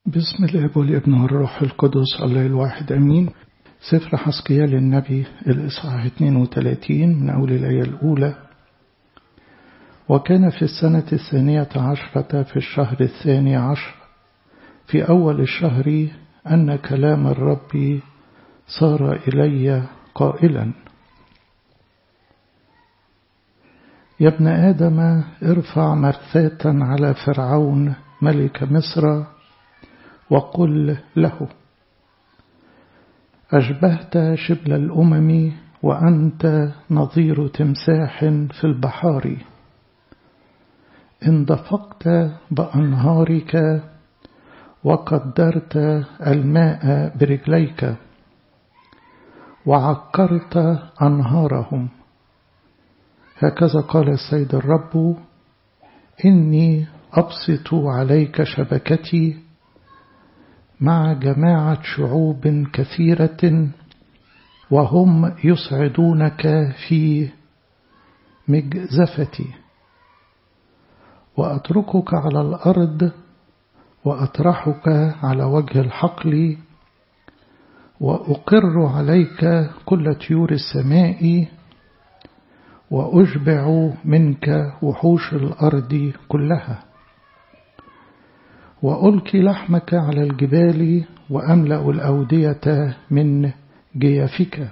بسم الاب والابن والروح القدس الله الواحد امين سفر حسقيال النبي الاصحاح 32 من اول الايه الاولى وكان في السنه الثانيه عشره في الشهر الثاني عشر في اول الشهر ان كلام الرب صار الي قائلا يا ابن ادم ارفع مرثاه على فرعون ملك مصر وقل له أشبهت شبل الأمم وأنت نظير تمساح في البحار إن دفقت بأنهارك وقدرت الماء برجليك وعكرت أنهارهم هكذا قال السيد الرب إني أبسط عليك شبكتي مع جماعة شعوب كثيرة وهم يصعدونك في مجزفتي وأتركك على الأرض وأطرحك على وجه الحقل وأقر عليك كل طيور السماء وأشبع منك وحوش الأرض كلها وألقي لحمك على الجبال وأملأ الأودية من جيافك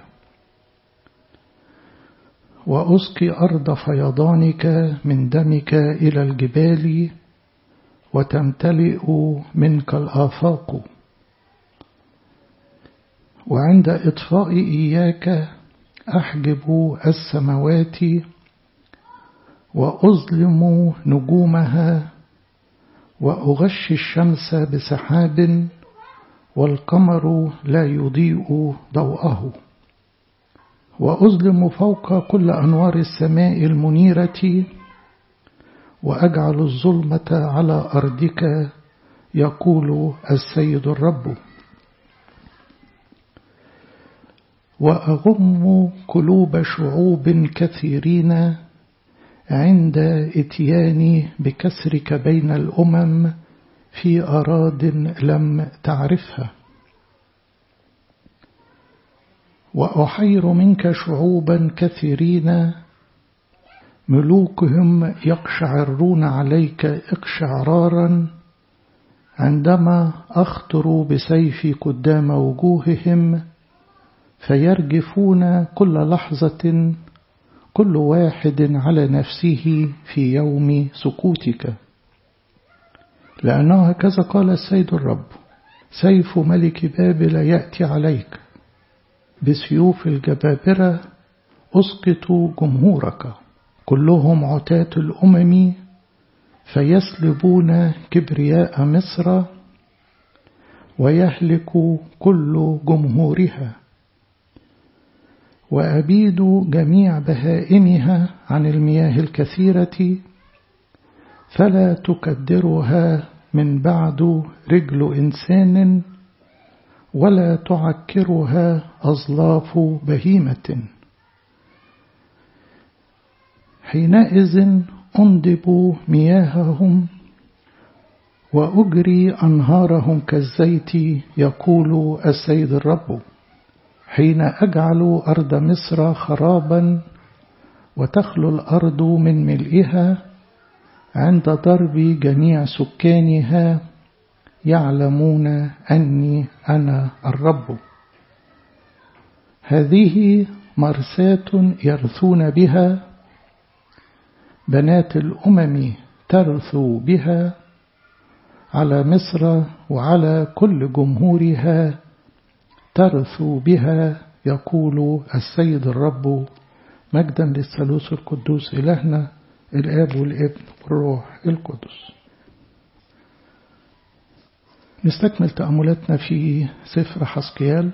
وأسقي أرض فيضانك من دمك إلى الجبال وتمتلئ منك الآفاق وعند إطفاء إياك أحجب السماوات وأظلم نجومها وأغشي الشمس بسحاب والقمر لا يضيء ضوءه وأظلم فوق كل أنوار السماء المنيرة وأجعل الظلمة على أرضك يقول السيد الرب وأغم قلوب شعوب كثيرين عند اتياني بكسرك بين الأمم في أراض لم تعرفها وأحير منك شعوبا كثيرين ملوكهم يقشعرون عليك اقشعرارا عندما أخطر بسيفي قدام وجوههم فيرجفون كل لحظة كل واحد على نفسه في يوم سكوتك لأنه هكذا قال السيد الرب سيف ملك بابل يأتي عليك بسيوف الجبابرة أسقط جمهورك كلهم عتاة الأمم فيسلبون كبرياء مصر ويهلك كل جمهورها وأبيد جميع بهائمها عن المياه الكثيرة فلا تكدرها من بعد رجل إنسان ولا تعكرها أظلاف بهيمة حينئذ أندب مياههم وأجري أنهارهم كالزيت يقول السيد الرب حين أجعل أرض مصر خرابا وتخلو الأرض من ملئها عند ضرب جميع سكانها يعلمون أني أنا الرب هذه مرساة يرثون بها بنات الأمم ترثو بها على مصر وعلى كل جمهورها ترثو بها يقول السيد الرب مجدا للثالوث القدوس إلهنا الآب والابن والروح القدس نستكمل تأملاتنا في سفر حسقيال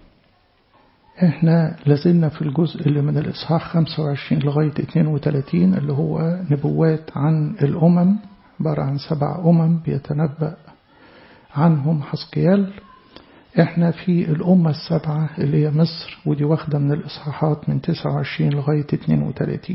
احنا لازلنا في الجزء اللي من الإصحاح 25 لغاية 32 اللي هو نبوات عن الأمم عبارة عن سبع أمم بيتنبأ عنهم حسقيال احنا في الأمة السبعة اللي هي مصر ودي واخدة من الإصحاحات من 29 لغاية 32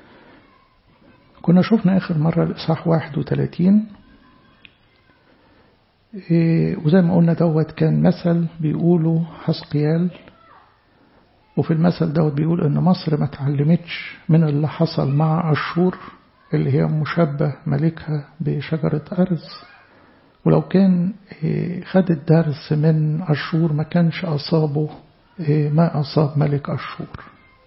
كنا شفنا آخر مرة الإصحاح 31 وزي ما قلنا دوت كان مثل بيقولوا حسقيال وفي المثل دوت بيقول ان مصر ما تعلمتش من اللي حصل مع أشور اللي هي مشبه ملكها بشجرة أرز ولو كان خد الدرس من أشور ما كانش أصابه ما أصاب ملك أشور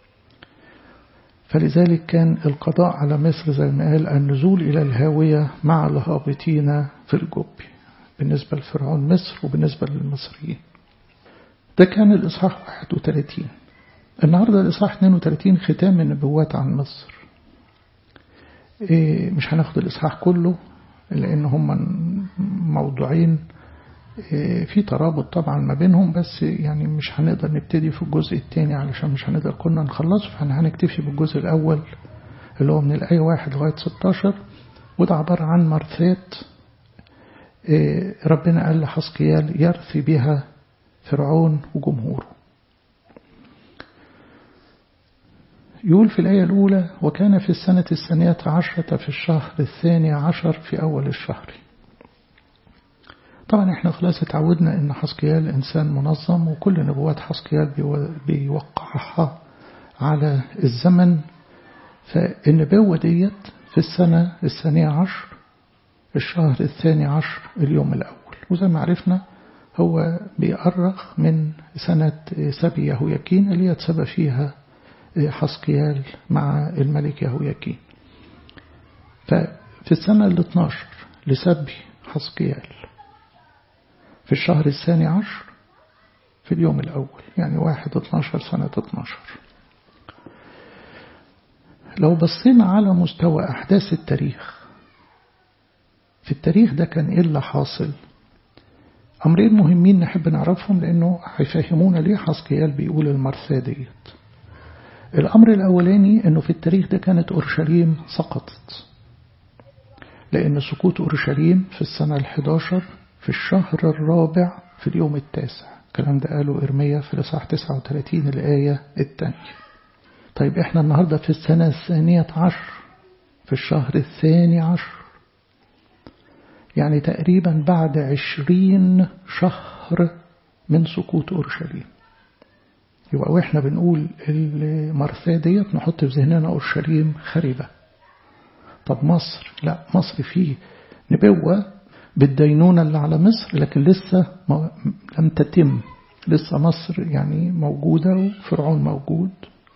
فلذلك كان القضاء على مصر زي ما قال النزول إلى الهاوية مع الهابطين في الجب بالنسبة لفرعون مصر وبالنسبة للمصريين ده كان الإصحاح 31 النهاردة الإصحاح 32 ختام النبوات عن مصر مش هناخد الإصحاح كله لأن هم موضوعين في ترابط طبعا ما بينهم بس يعني مش هنقدر نبتدي في الجزء الثاني علشان مش هنقدر كنا نخلصه فاحنا هنكتفي بالجزء الأول اللي هو من الآية 1 لغاية 16 وده عبارة عن مرثات ربنا قال لحسقيال يرثي بها فرعون وجمهوره يقول في الآية الأولى وكان في السنة الثانية عشرة في الشهر الثاني عشر في أول الشهر طبعا احنا خلاص اتعودنا ان حسقيال انسان منظم وكل نبوات حسقيال بيوقعها على الزمن فالنبوة ديت في السنة الثانية عشر الشهر الثاني عشر اليوم الأول وزي ما عرفنا هو بيأرخ من سنة سبي يهوياكين اللي يتسبى فيها حسقيال مع الملك يهوياكين ففي السنة ال 12 لسبي حسقيال في الشهر الثاني عشر في اليوم الأول يعني واحد 12 سنة 12 لو بصينا على مستوى أحداث التاريخ في التاريخ ده كان إيه اللي حاصل أمرين مهمين نحب نعرفهم لأنه هيفهمونا ليه حسقيال بيقول المرثاة ديت الأمر الأولاني أنه في التاريخ ده كانت أورشليم سقطت لأن سقوط أورشليم في السنة الحداشر في الشهر الرابع في اليوم التاسع الكلام ده قاله إرميا في الإصحاح 39 الآية الثانية طيب إحنا النهاردة في السنة الثانية عشر في الشهر الثاني عشر يعني تقريبا بعد عشرين شهر من سقوط أورشليم يبقى واحنا بنقول المرثاة ديت نحط في ذهننا أورشليم خربة طب مصر لا مصر فيه نبوة بالدينونة اللي على مصر لكن لسه لم تتم لسه مصر يعني موجودة وفرعون موجود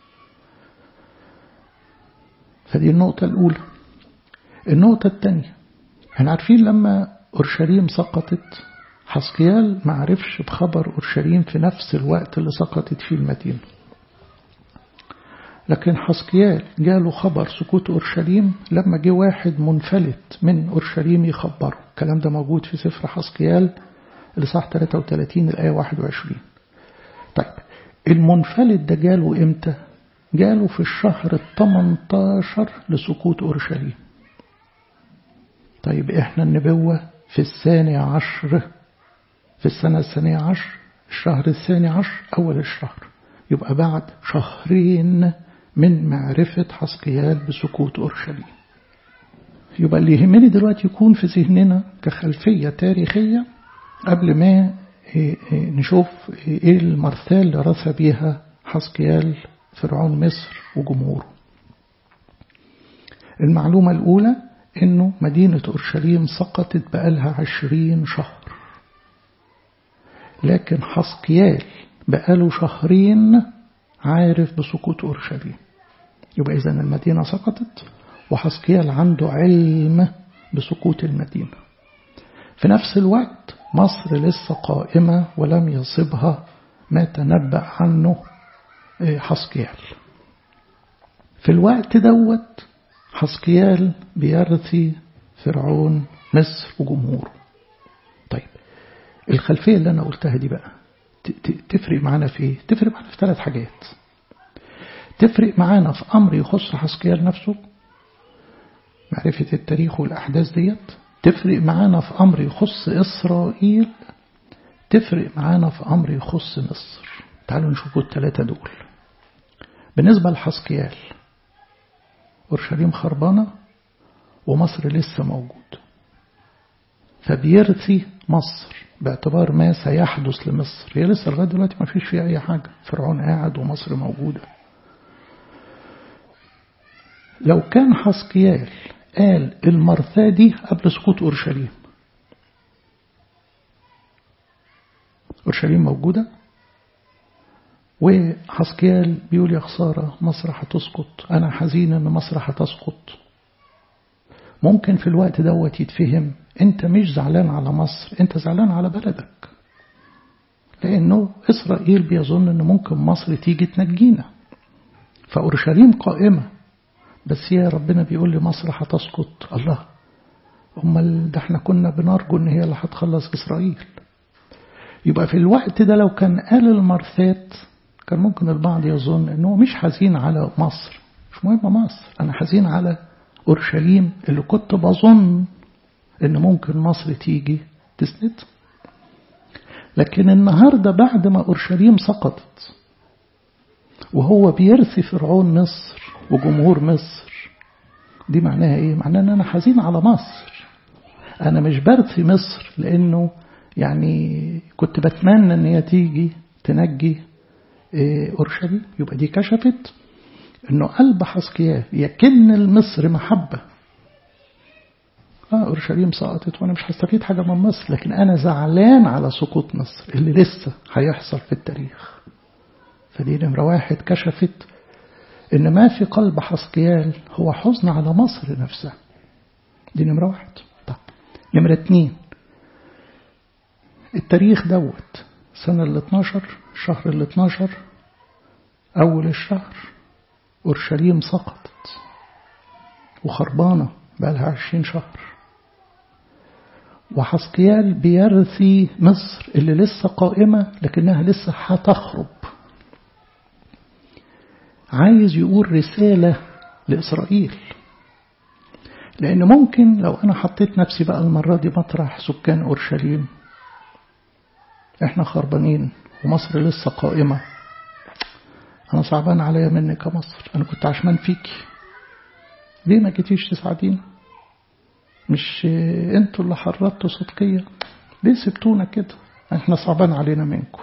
فدي النقطة الأولى النقطة الثانية احنا عارفين لما أورشليم سقطت حسقيال ما عرفش بخبر أورشليم في نفس الوقت اللي سقطت فيه المدينة لكن حسقيال جاله خبر سقوط أورشليم لما جه واحد منفلت من أورشليم يخبره الكلام ده موجود في سفر حسقيال الإصحاح 33 الآية 21 طيب المنفلت ده جاله إمتى؟ جاله في الشهر ال 18 لسقوط أورشليم طيب إحنا النبوة في الثاني عشر في السنة الثانية عشر الشهر الثاني عشر أول الشهر يبقى بعد شهرين من معرفة حسقيال بسقوط أورشليم يبقى اللي يهمني دلوقتي يكون في ذهننا كخلفية تاريخية قبل ما نشوف ايه المرثال اللي رثى بيها حسقيال فرعون مصر وجمهوره المعلومة الأولى إنه مدينة أورشليم سقطت بقالها عشرين شهر لكن حسقيال بقاله شهرين عارف بسقوط أورشليم يبقى إذا المدينة سقطت وحسقيال عنده علم بسقوط المدينة في نفس الوقت مصر لسه قائمة ولم يصبها ما تنبأ عنه حسقيال في الوقت دوت حسقيال بيرثي فرعون مصر وجمهوره طيب الخلفية اللي أنا قلتها دي بقى تفرق معانا في ايه؟ تفرق معانا في ثلاث حاجات تفرق معانا في أمر يخص حسقيال نفسه معرفة التاريخ والأحداث ديت تفرق معانا في أمر يخص إسرائيل تفرق معانا في أمر يخص مصر تعالوا نشوفوا الثلاثة دول بالنسبة لحسقيال أورشليم خربانة ومصر لسه موجود فبيرثي مصر باعتبار ما سيحدث لمصر هي لسه لغاية دلوقتي ما فيش فيها أي حاجة فرعون قاعد ومصر موجودة لو كان حسقيال قال المرثاة دي قبل سقوط أورشليم أورشليم موجودة وحسقيال بيقول يا خسارة مصر هتسقط أنا حزين إن مصر هتسقط ممكن في الوقت دوت يتفهم أنت مش زعلان على مصر أنت زعلان على بلدك لأنه إسرائيل بيظن أن ممكن مصر تيجي تنجينا فأورشليم قائمة بس يا ربنا بيقول لي مصر هتسقط الله أمال ده احنا كنا بنرجو ان هي اللي هتخلص إسرائيل يبقى في الوقت ده لو كان قال المرثات كان ممكن البعض يظن انه مش حزين على مصر مش مهم مصر انا حزين على اورشليم اللي كنت بظن ان ممكن مصر تيجي تسند لكن النهاردة بعد ما اورشليم سقطت وهو بيرثي فرعون مصر وجمهور مصر دي معناها ايه معناها ان انا حزين على مصر انا مش برثي مصر لانه يعني كنت بتمنى ان هي تيجي تنجي اورشليم يبقى دي كشفت انه قلب حسقيال يكن المصر محبه اه اورشليم سقطت وانا مش هستفيد حاجه من مصر لكن انا زعلان على سقوط مصر اللي لسه هيحصل في التاريخ فدي نمره واحد كشفت إن ما في قلب حسقيال هو حزن على مصر نفسها دي نمرة واحد طب نمرة اتنين التاريخ دوت سنة ال 12 شهر ال 12 أول الشهر أورشليم سقطت وخربانة بقى لها 20 شهر وحسقيال بيرثي مصر اللي لسه قائمة لكنها لسه هتخرب عايز يقول رسالة لإسرائيل لأن ممكن لو أنا حطيت نفسي بقى المرة دي مطرح سكان أورشليم إحنا خربانين ومصر لسه قائمة أنا صعبان عليا منك كمصر أنا كنت عشمان فيكي ليه ما جيتيش تساعدينا مش انتوا اللي حرضتوا صدقية ليه سبتونا كده احنا صعبان علينا منكم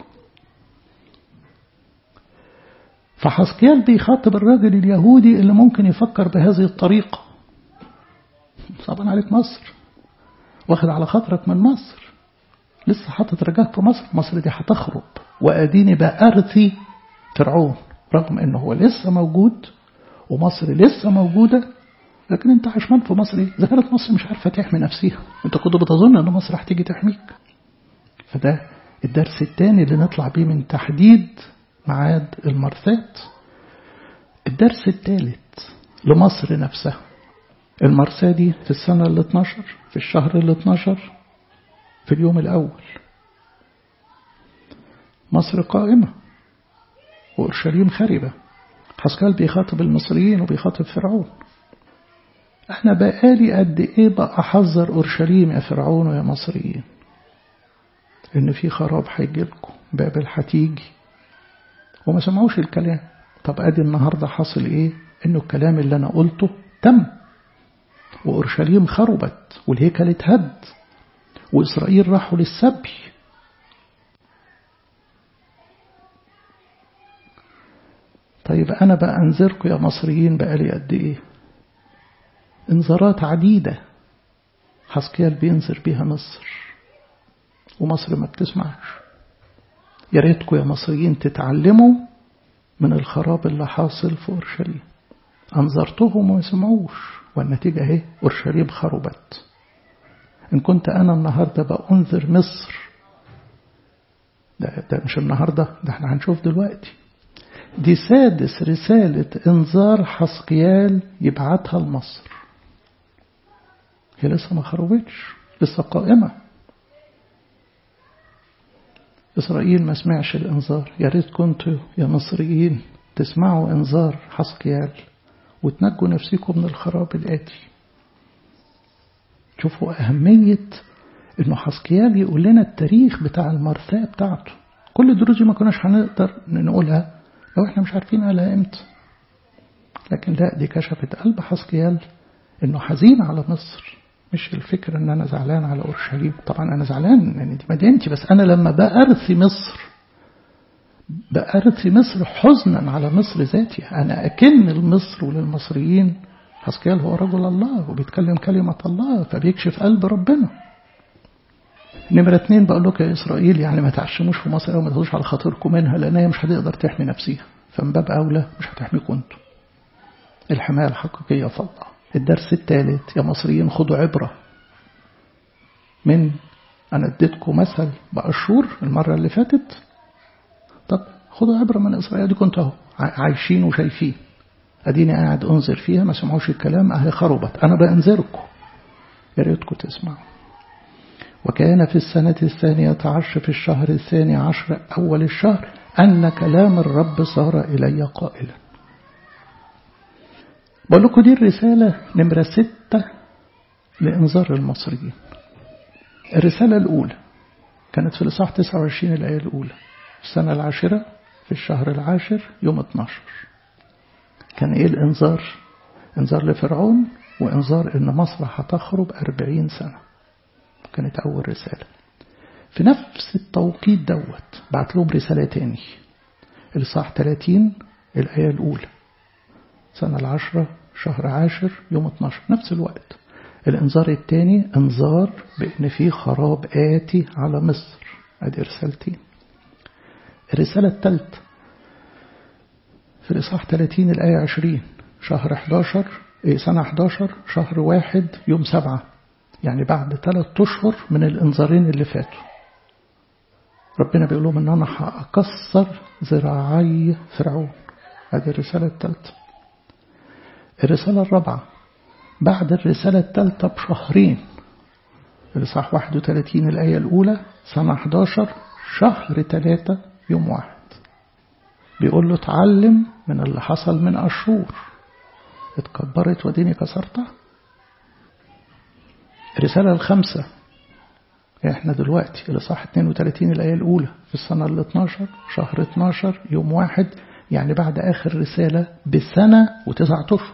فحسكيال بيخاطب الراجل اليهودي اللي ممكن يفكر بهذه الطريقة صعبان عليك مصر واخد على خاطرك من مصر لسه حاطط رجاك في مصر مصر دي هتخرب وأديني بأرثي فرعون رغم انه هو لسه موجود ومصر لسه موجودة لكن انت عشمان في مصر ايه؟ اذا كانت مصر مش عارفة تحمي نفسها انت كنت بتظن ان مصر هتيجي تحميك فده الدرس الثاني اللي نطلع بيه من تحديد معاد المرثات الدرس الثالث لمصر نفسها المرساة دي في السنة ال 12 في الشهر ال 12 في اليوم الأول مصر قائمة وأورشليم خربة حسكال بيخاطب المصريين وبيخاطب فرعون أنا بقالي قد إيه بقى أحذر أورشليم يا فرعون ويا مصريين إن في خراب هيجيلكم بابل هتيجي وما سمعوش الكلام طب أدي النهاردة حصل إيه إنه الكلام اللي أنا قلته تم وأورشليم خربت والهيكل اتهد وإسرائيل راحوا للسبي طيب أنا بقى أنذركم يا مصريين بقالي قد إيه انذارات عديدة حسكيال بينذر بيها مصر ومصر ما بتسمعش يا ريتكم يا مصريين تتعلموا من الخراب اللي حاصل في أورشليم أنذرتهم وما سمعوش والنتيجة اهي أورشليم خربت إن كنت أنا النهاردة بأنذر مصر ده, ده مش النهاردة ده احنا هنشوف دلوقتي دي سادس رسالة إنذار حسقيال يبعتها لمصر هي لسه ما خربتش لسه قائمة إسرائيل ما سمعش الإنذار يا ريت كنتوا يا مصريين تسمعوا إنذار حسقيال وتنجوا نفسكم من الخراب الآتي شوفوا أهمية إنه حسقيال يقول لنا التاريخ بتاع المرثاة بتاعته كل الدروس دي ما كناش هنقدر نقولها لو احنا مش عارفين قالها امتى لكن لا دي كشفت قلب حسقيال انه حزين على مصر مش الفكرة ان انا زعلان على اورشليم طبعا انا زعلان يعني دي مدينتي بس انا لما بأرثي مصر بأرثي مصر حزنا على مصر ذاتي انا اكن لمصر وللمصريين حسكيال هو رجل الله وبيتكلم كلمة الله فبيكشف قلب ربنا نمرة اتنين بقول لك يا إسرائيل يعني ما تعشموش في مصر أو ما تاخدوش على خاطركم منها لأن هي مش هتقدر تحمي نفسها فمن باب أولى مش هتحميكم انتوا الحماية الحقيقية في الله الدرس الثالث يا مصريين خدوا عبرة من أنا اديتكم مثل بأشور المرة اللي فاتت طب خدوا عبرة من إسرائيل دي كنتوا اهو عايشين وشايفين أديني قاعد أنظر فيها ما سمعوش الكلام أهي خربت أنا بأنذركم يا ريتكم تسمعوا وكان في السنة الثانية عشر في الشهر الثاني عشر أول الشهر أن كلام الرب صار إلي قائلا بقول لكم دي الرسالة نمرة ستة لإنذار المصريين الرسالة الأولى كانت في الإصحاح 29 الآية الأولى في السنة العاشرة في الشهر العاشر يوم 12 كان إيه الإنذار إنذار لفرعون وإنذار إن مصر هتخرب أربعين سنة كانت أول رسالة في نفس التوقيت دوت بعت لهم رسالة تاني الإصحاح 30 الآية الأولى سنة العشرة شهر عاشر يوم 12 نفس الوقت الإنذار الثاني إنذار بأن في خراب آتي على مصر أدي رسالتين الرسالة الثالثة في الإصحاح 30 الآية 20 شهر 11 سنة 11 شهر واحد يوم سبعة يعني بعد ثلاث أشهر من الإنذارين اللي فاتوا ربنا بيقول لهم إن أنا هأكسر ذراعي فرعون هذه الرسالة الثالثة الرسالة الرابعة بعد الرسالة الثالثة بشهرين الإصحاح 31 الآية الأولى سنة 11 شهر 3 يوم واحد بيقول له اتعلم من اللي حصل من أشهور اتكبرت وديني كسرتها الرسالة الخامسة احنا دلوقتي الإصحاح 32 الآية الأولى في السنة ال 12 شهر 12 يوم واحد يعني بعد آخر رسالة بسنة وتسعة أشهر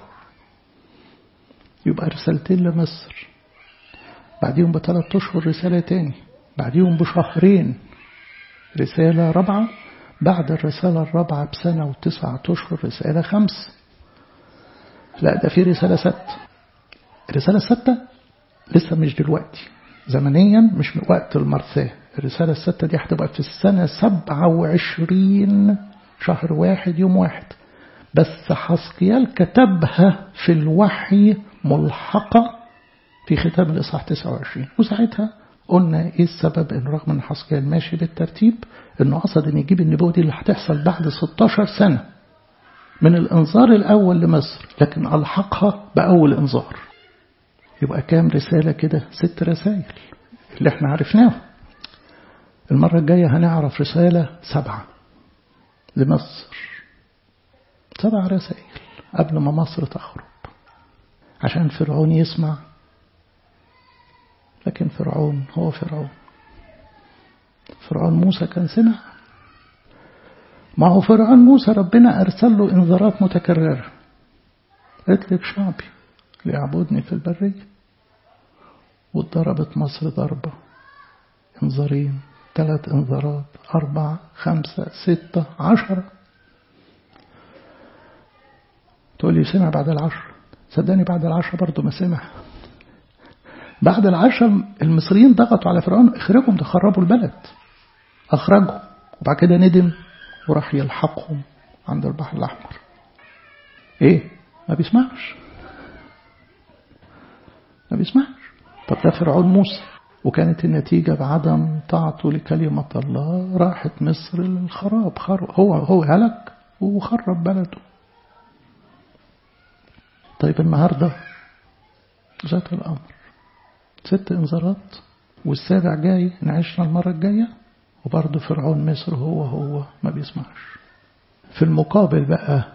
يبقى رسالتين لمصر بعديهم بثلاث أشهر رسالة تاني بعديهم بشهرين رسالة رابعة بعد الرسالة الرابعة بسنة وتسعة أشهر رسالة خمس لا ده في رسالة ستة الرسالة الستة لسه مش دلوقتي زمنيا مش من وقت المرثاة الرسالة الستة دي هتبقى في السنة سبعة وعشرين شهر واحد يوم واحد بس حسقيال كتبها في الوحي ملحقة في ختام الإصحاح 29 وساعتها قلنا ايه السبب ان رغم ان حسقيال ماشي بالترتيب انه قصد ان يجيب النبوة دي اللي هتحصل بعد 16 سنة من الانذار الاول لمصر لكن الحقها باول انذار يبقى كام رسالة كده ست رسائل اللي احنا عرفناها المرة الجاية هنعرف رسالة سبعة لمصر سبع رسائل قبل ما مصر تخرب عشان فرعون يسمع لكن فرعون هو فرعون فرعون موسى كان سمع ما هو فرعون موسى ربنا أرسل له إنذارات متكررة اطلق شعبي ليعبدني في البرية واتضربت مصر ضربة انذارين ثلاث انذارات أربعة خمسة ستة عشرة تقول لي سمع بعد العشر صدقني بعد العشر برضه ما سمع بعد العشر المصريين ضغطوا على فرعون اخرجهم تخربوا البلد أخرجهم وبعد كده ندم وراح يلحقهم عند البحر الأحمر إيه ما بيسمعش ما بيسمعش طب ده فرعون موسى وكانت النتيجة بعدم طاعته لكلمة الله راحت مصر للخراب خرب هو هو هلك وخرب بلده طيب النهاردة ذات الأمر ست انذارات والسابع جاي نعيشنا المرة الجاية وبرضه فرعون مصر هو هو ما بيسمعش في المقابل بقى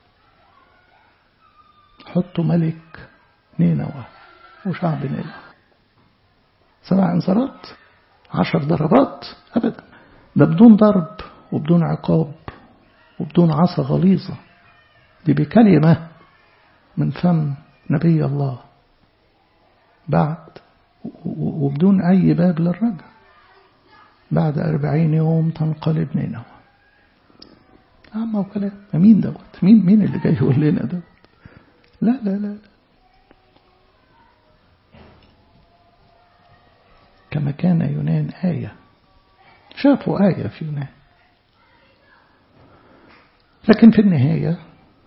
حطوا ملك نينوى وشعب نينوى سبع انذارات عشر ضربات أبدا ده بدون ضرب وبدون عقاب وبدون عصا غليظة دي بكلمة من فم نبي الله بعد وبدون أي باب للرجع بعد أربعين يوم تنقلب نينوى أما وكلام مين دوت مين مين اللي جاي يقول لنا دوت لا لا لا, لا. كما كان يونان آية شافوا آية في يونان لكن في النهاية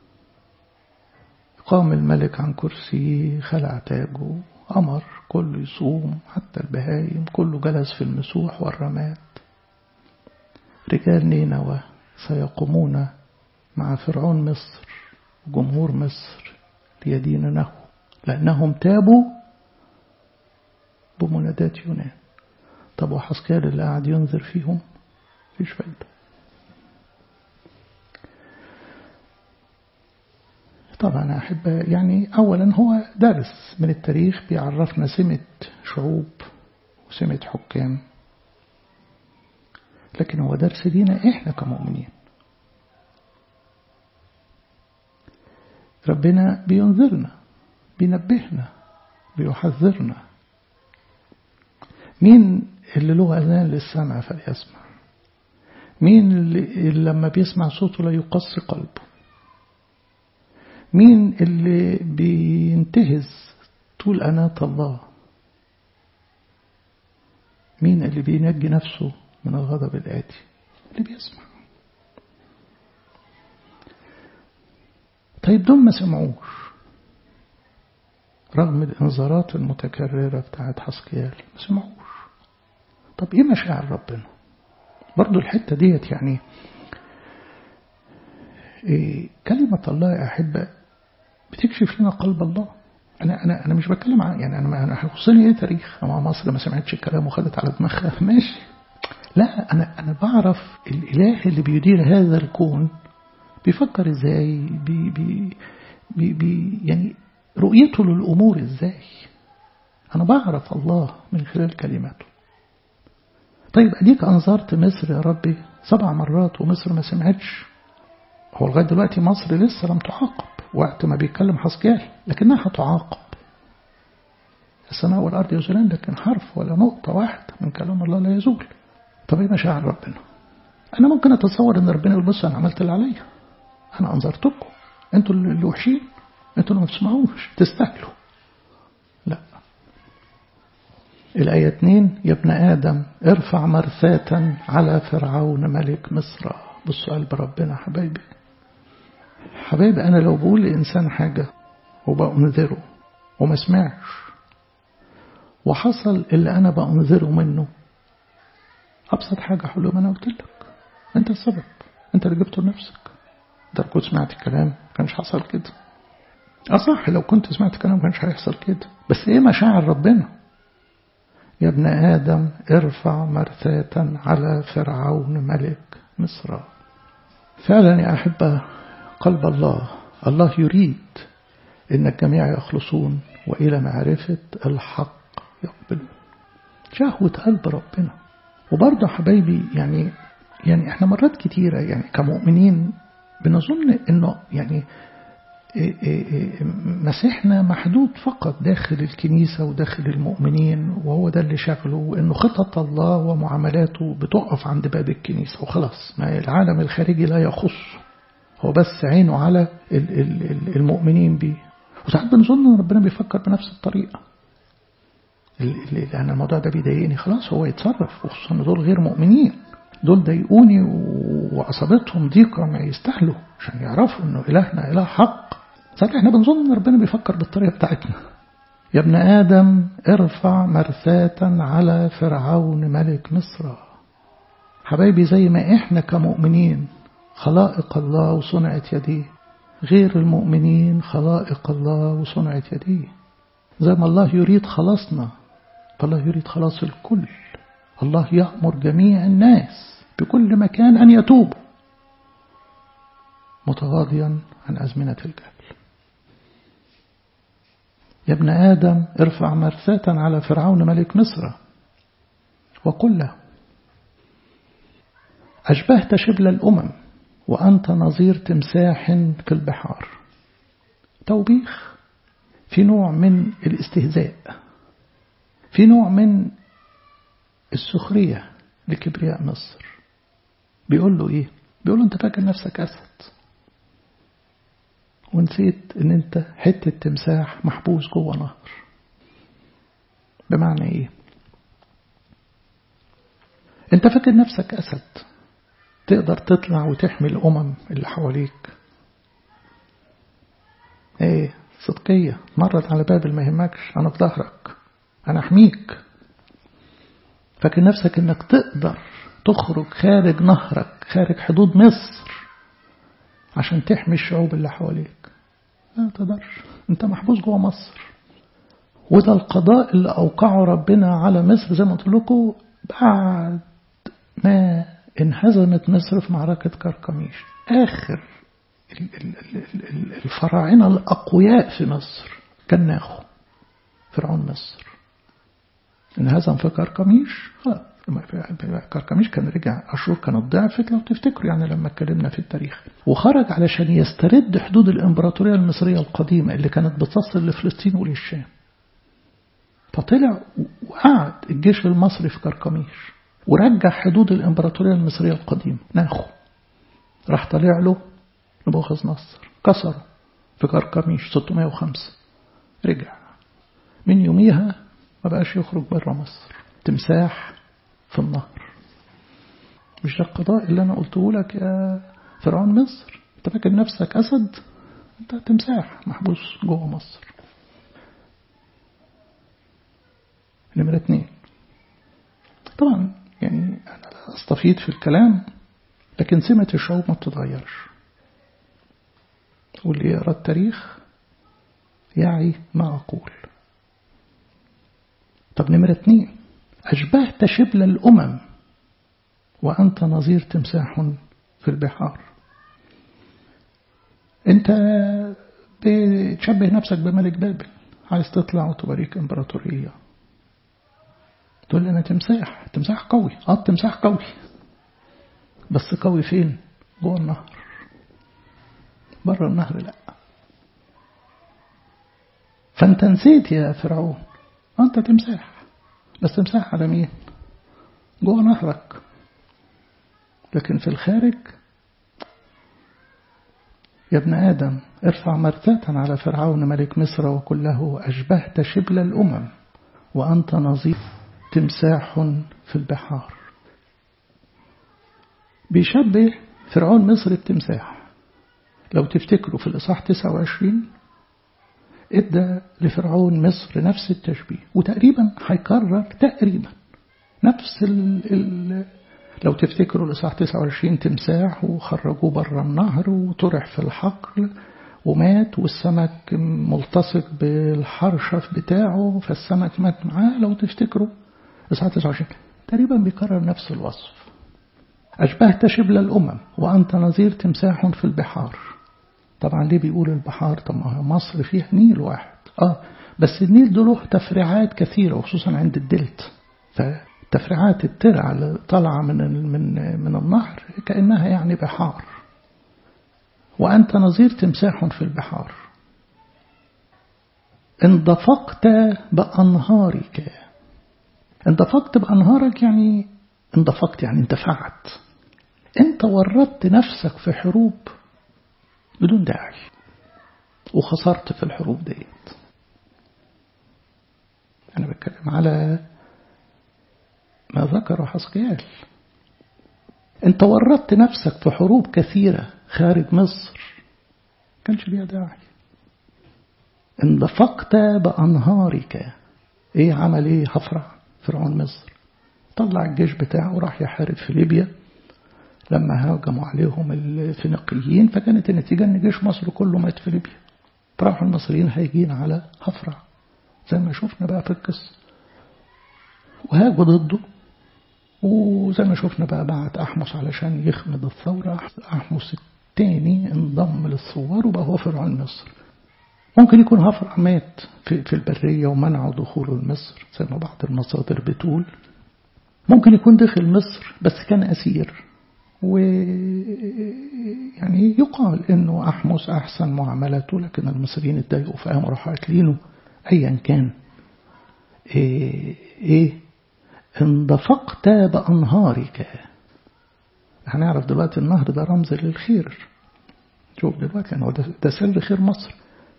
قام الملك عن كرسيه خلع تاجه أمر كله يصوم حتى البهايم كله جلس في المسوح والرماد رجال نينوى سيقومون مع فرعون مصر وجمهور مصر ليدينونه لأنهم تابوا بمنادات يونان طب وحسكال اللي قاعد ينذر فيهم مفيش فايدة طبعا أحب يعني أولا هو درس من التاريخ بيعرفنا سمة شعوب وسمة حكام لكن هو درس لينا إحنا كمؤمنين ربنا بينذرنا بينبهنا بيحذرنا مين اللي له أذان للسمع فليسمع مين اللي لما بيسمع صوته لا يقص قلبه مين اللي بينتهز طول أناة الله مين اللي بينجي نفسه من الغضب الآتي اللي بيسمع طيب دول ما سمعوش رغم الانذارات المتكررة بتاعت حسكيال ما سمعوش طب ايه مشاعر ربنا برضو الحتة ديت يعني إيه كلمة الله يا أحبة بتكشف لنا قلب الله أنا أنا أنا مش بتكلم عن يعني أنا أنا هيخصني إيه تاريخ مع مصر ما سمعتش الكلام وخدت على دماغها ماشي لا أنا أنا بعرف الإله اللي بيدير هذا الكون بيفكر إزاي بي بي بي بي يعني رؤيته للأمور إزاي أنا بعرف الله من خلال كلماته طيب أديك أنظرت مصر يا ربي سبع مرات ومصر ما سمعتش هو لغاية دلوقتي مصر لسه لم تعاقب وقت ما بيتكلم حسكيال لكنها هتعاقب السماء والأرض يزولان لكن حرف ولا نقطة واحدة من كلام الله لا يزول طب ايه مشاعر ربنا أنا ممكن أتصور إن ربنا يقول بص أنا عملت اللي عليا أنا أنظرتكم أنتوا اللي وحشين أنتوا اللي ما تسمعوش تستاهلوا لا الآية 2 يا ابن آدم ارفع مرثاة على فرعون ملك مصر بصوا قلب ربنا حبايبي حبايبي أنا لو بقول لإنسان حاجة وبأنذره وما سمعش وحصل اللي أنا بأنذره منه أبسط حاجة حلوة ما أنا قلت لك أنت السبب أنت اللي جبته لنفسك ده كنت سمعت الكلام كانش حصل كده أصح لو كنت سمعت الكلام كانش هيحصل كده بس إيه مشاعر ربنا يا ابن آدم ارفع مرثاة على فرعون ملك مصر فعلا يا أحبة قلب الله الله يريد إن الجميع يخلصون وإلى معرفة الحق يقبلون شهوة قلب ربنا وبرضه حبايبي يعني يعني احنا مرات كتيرة يعني كمؤمنين بنظن انه يعني مسيحنا محدود فقط داخل الكنيسة وداخل المؤمنين وهو ده اللي شغله انه خطط الله ومعاملاته بتقف عند باب الكنيسة وخلاص ما العالم الخارجي لا يخص هو بس عينه على المؤمنين بيه وساعات بنظن ان ربنا بيفكر بنفس الطريقة لأن الموضوع ده بيضايقني خلاص هو يتصرف وخصوصا دول غير مؤمنين دول ضايقوني وعصبتهم ضيقة ما يستاهلوا عشان يعرفوا انه إلهنا إله حق ساعات احنا بنظن ان ربنا بيفكر بالطريقة بتاعتنا يا ابن آدم ارفع مرثاة على فرعون ملك مصر حبايبي زي ما احنا كمؤمنين خلائق الله وصنعت يديه غير المؤمنين خلائق الله وصنعت يديه زي ما الله يريد خلاصنا فالله يريد خلاص الكل الله يأمر جميع الناس بكل مكان أن يتوبوا متغاضيا عن أزمنة الجهل يا ابن آدم ارفع مرثاة على فرعون ملك مصر وقل له أشبهت شبل الأمم وأنت نظير تمساح في البحار توبيخ في نوع من الاستهزاء في نوع من السخرية لكبرياء مصر بيقول له ايه بيقول له انت فاكر نفسك اسد ونسيت ان انت حتة تمساح محبوس جوه نهر بمعنى ايه انت فاكر نفسك اسد تقدر تطلع وتحمي الامم اللي حواليك ايه صدقية مرت على بابل ما يهمكش انا في ظهرك انا احميك فاكر نفسك انك تقدر تخرج خارج نهرك خارج حدود مصر عشان تحمي الشعوب اللي حواليك لا تقدرش انت محبوس جوه مصر وده القضاء اللي أوقعه ربنا على مصر زي ما قلت لكم بعد ما انهزمت مصر في معركة كركميش آخر الفراعنة الأقوياء في مصر كان ناخو فرعون مصر انهزم في كركميش كركميش كان رجع أشور كانت ضعفت لو تفتكروا يعني لما اتكلمنا في التاريخ وخرج علشان يسترد حدود الإمبراطورية المصرية القديمة اللي كانت بتصل لفلسطين وللشام فطلع وقعد الجيش المصري في كركميش ورجع حدود الإمبراطورية المصرية القديمة ناخو راح طلع له نبوخذ نصر كسره في كركميش 605 رجع من يوميها ما بقاش يخرج بره مصر تمساح في النهر مش ده القضاء اللي أنا قلته لك يا فرعون مصر أنت فاكر نفسك أسد أنت تمساح محبوس جوه مصر نمرة اتنين طبعا يعني أنا لا أستفيد في الكلام لكن سمة الشعوب ما بتتغيرش واللي يقرأ التاريخ يعي ما أقول طب نمرة اتنين أشبهت شبل الأمم وأنت نظير تمساح في البحار أنت بتشبه نفسك بملك بابل عايز تطلع وتوريك إمبراطورية تقول لي أنا تمساح تمساح قوي آه التمساح قوي بس قوي فين جوه النهر بره النهر لا فانت نسيت يا فرعون انت تمساح بس تمساح على مين جوه نهرك لكن في الخارج يا ابن آدم ارفع مرتاة على فرعون ملك مصر وكله أشبهت شبل الأمم وأنت نظيف تمساح في البحار بيشبه فرعون مصر بتمساح لو تفتكروا في الإصحاح 29 ادى لفرعون مصر نفس التشبيه وتقريبا هيكرر تقريبا نفس ال ال لو تفتكروا الإصحاح 29 تمساح وخرجوه بره النهر وطرح في الحقل ومات والسمك ملتصق بالحرشف بتاعه فالسمك مات معاه لو تفتكروا إصحاح 29 تقريبا بيكرر نفس الوصف أشبهت شبل الأمم وأنت نظير تمساح في البحار طبعا ليه بيقول البحار طب ما مصر فيها نيل واحد اه بس النيل ده له تفريعات كثيرة وخصوصا عند الدلت فتفريعات الترع اللي طالعة من من من النهر كأنها يعني بحار وأنت نظير تمساح في البحار اندفقت بأنهارك اندفقت بأنهارك يعني اندفقت يعني انتفعت انت ورطت نفسك في حروب بدون داعي وخسرت في الحروب ديت أنا بتكلم على ما ذكره حسقيال أنت ورطت نفسك في حروب كثيرة خارج مصر كانش ليها داعي اندفقت بأنهارك ايه عمل ايه هفرع فرعون مصر طلع الجيش بتاعه وراح يحارب في ليبيا لما هاجموا عليهم الفينيقيين فكانت النتيجة ان جيش مصر كله مات في ليبيا فراحوا المصريين هيجين على هفرع زي ما شفنا بقى في القصة وهاجوا ضده وزي ما شفنا بقى بعت أحمس علشان يخمد الثورة أحمس التاني انضم للثوار وبقى هو فرعون مصر ممكن يكون هفرع مات في, في البرية ومنعوا دخوله لمصر زي ما بعض المصادر بتقول ممكن يكون دخل مصر بس كان أسير ويعني يقال انه احمس احسن معاملته لكن المصريين اتضايقوا فقاموا راحوا قاتلينه ايا كان إيه, إيه اندفقت بأنهارك هنعرف دلوقتي النهر ده رمز للخير شوف دلوقتي يعني ده, ده سر خير مصر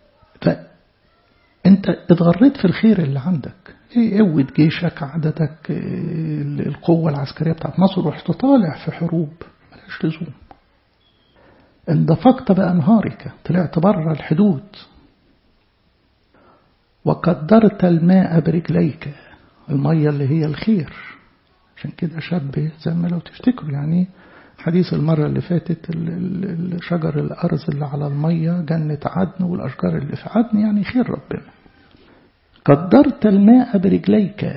فأنت اتغريت في الخير اللي عندك ايه قوة جيشك عددك إيه القوة العسكرية بتاعت مصر رحت طالع في حروب ملهاش لزوم اندفقت بأنهارك طلعت بره الحدود وقدرت الماء برجليك المية اللي هي الخير عشان كده شبه زي ما لو تفتكروا يعني حديث المرة اللي فاتت شجر الأرز اللي على المية جنة عدن والأشجار اللي في عدن يعني خير ربنا قدرت الماء برجليك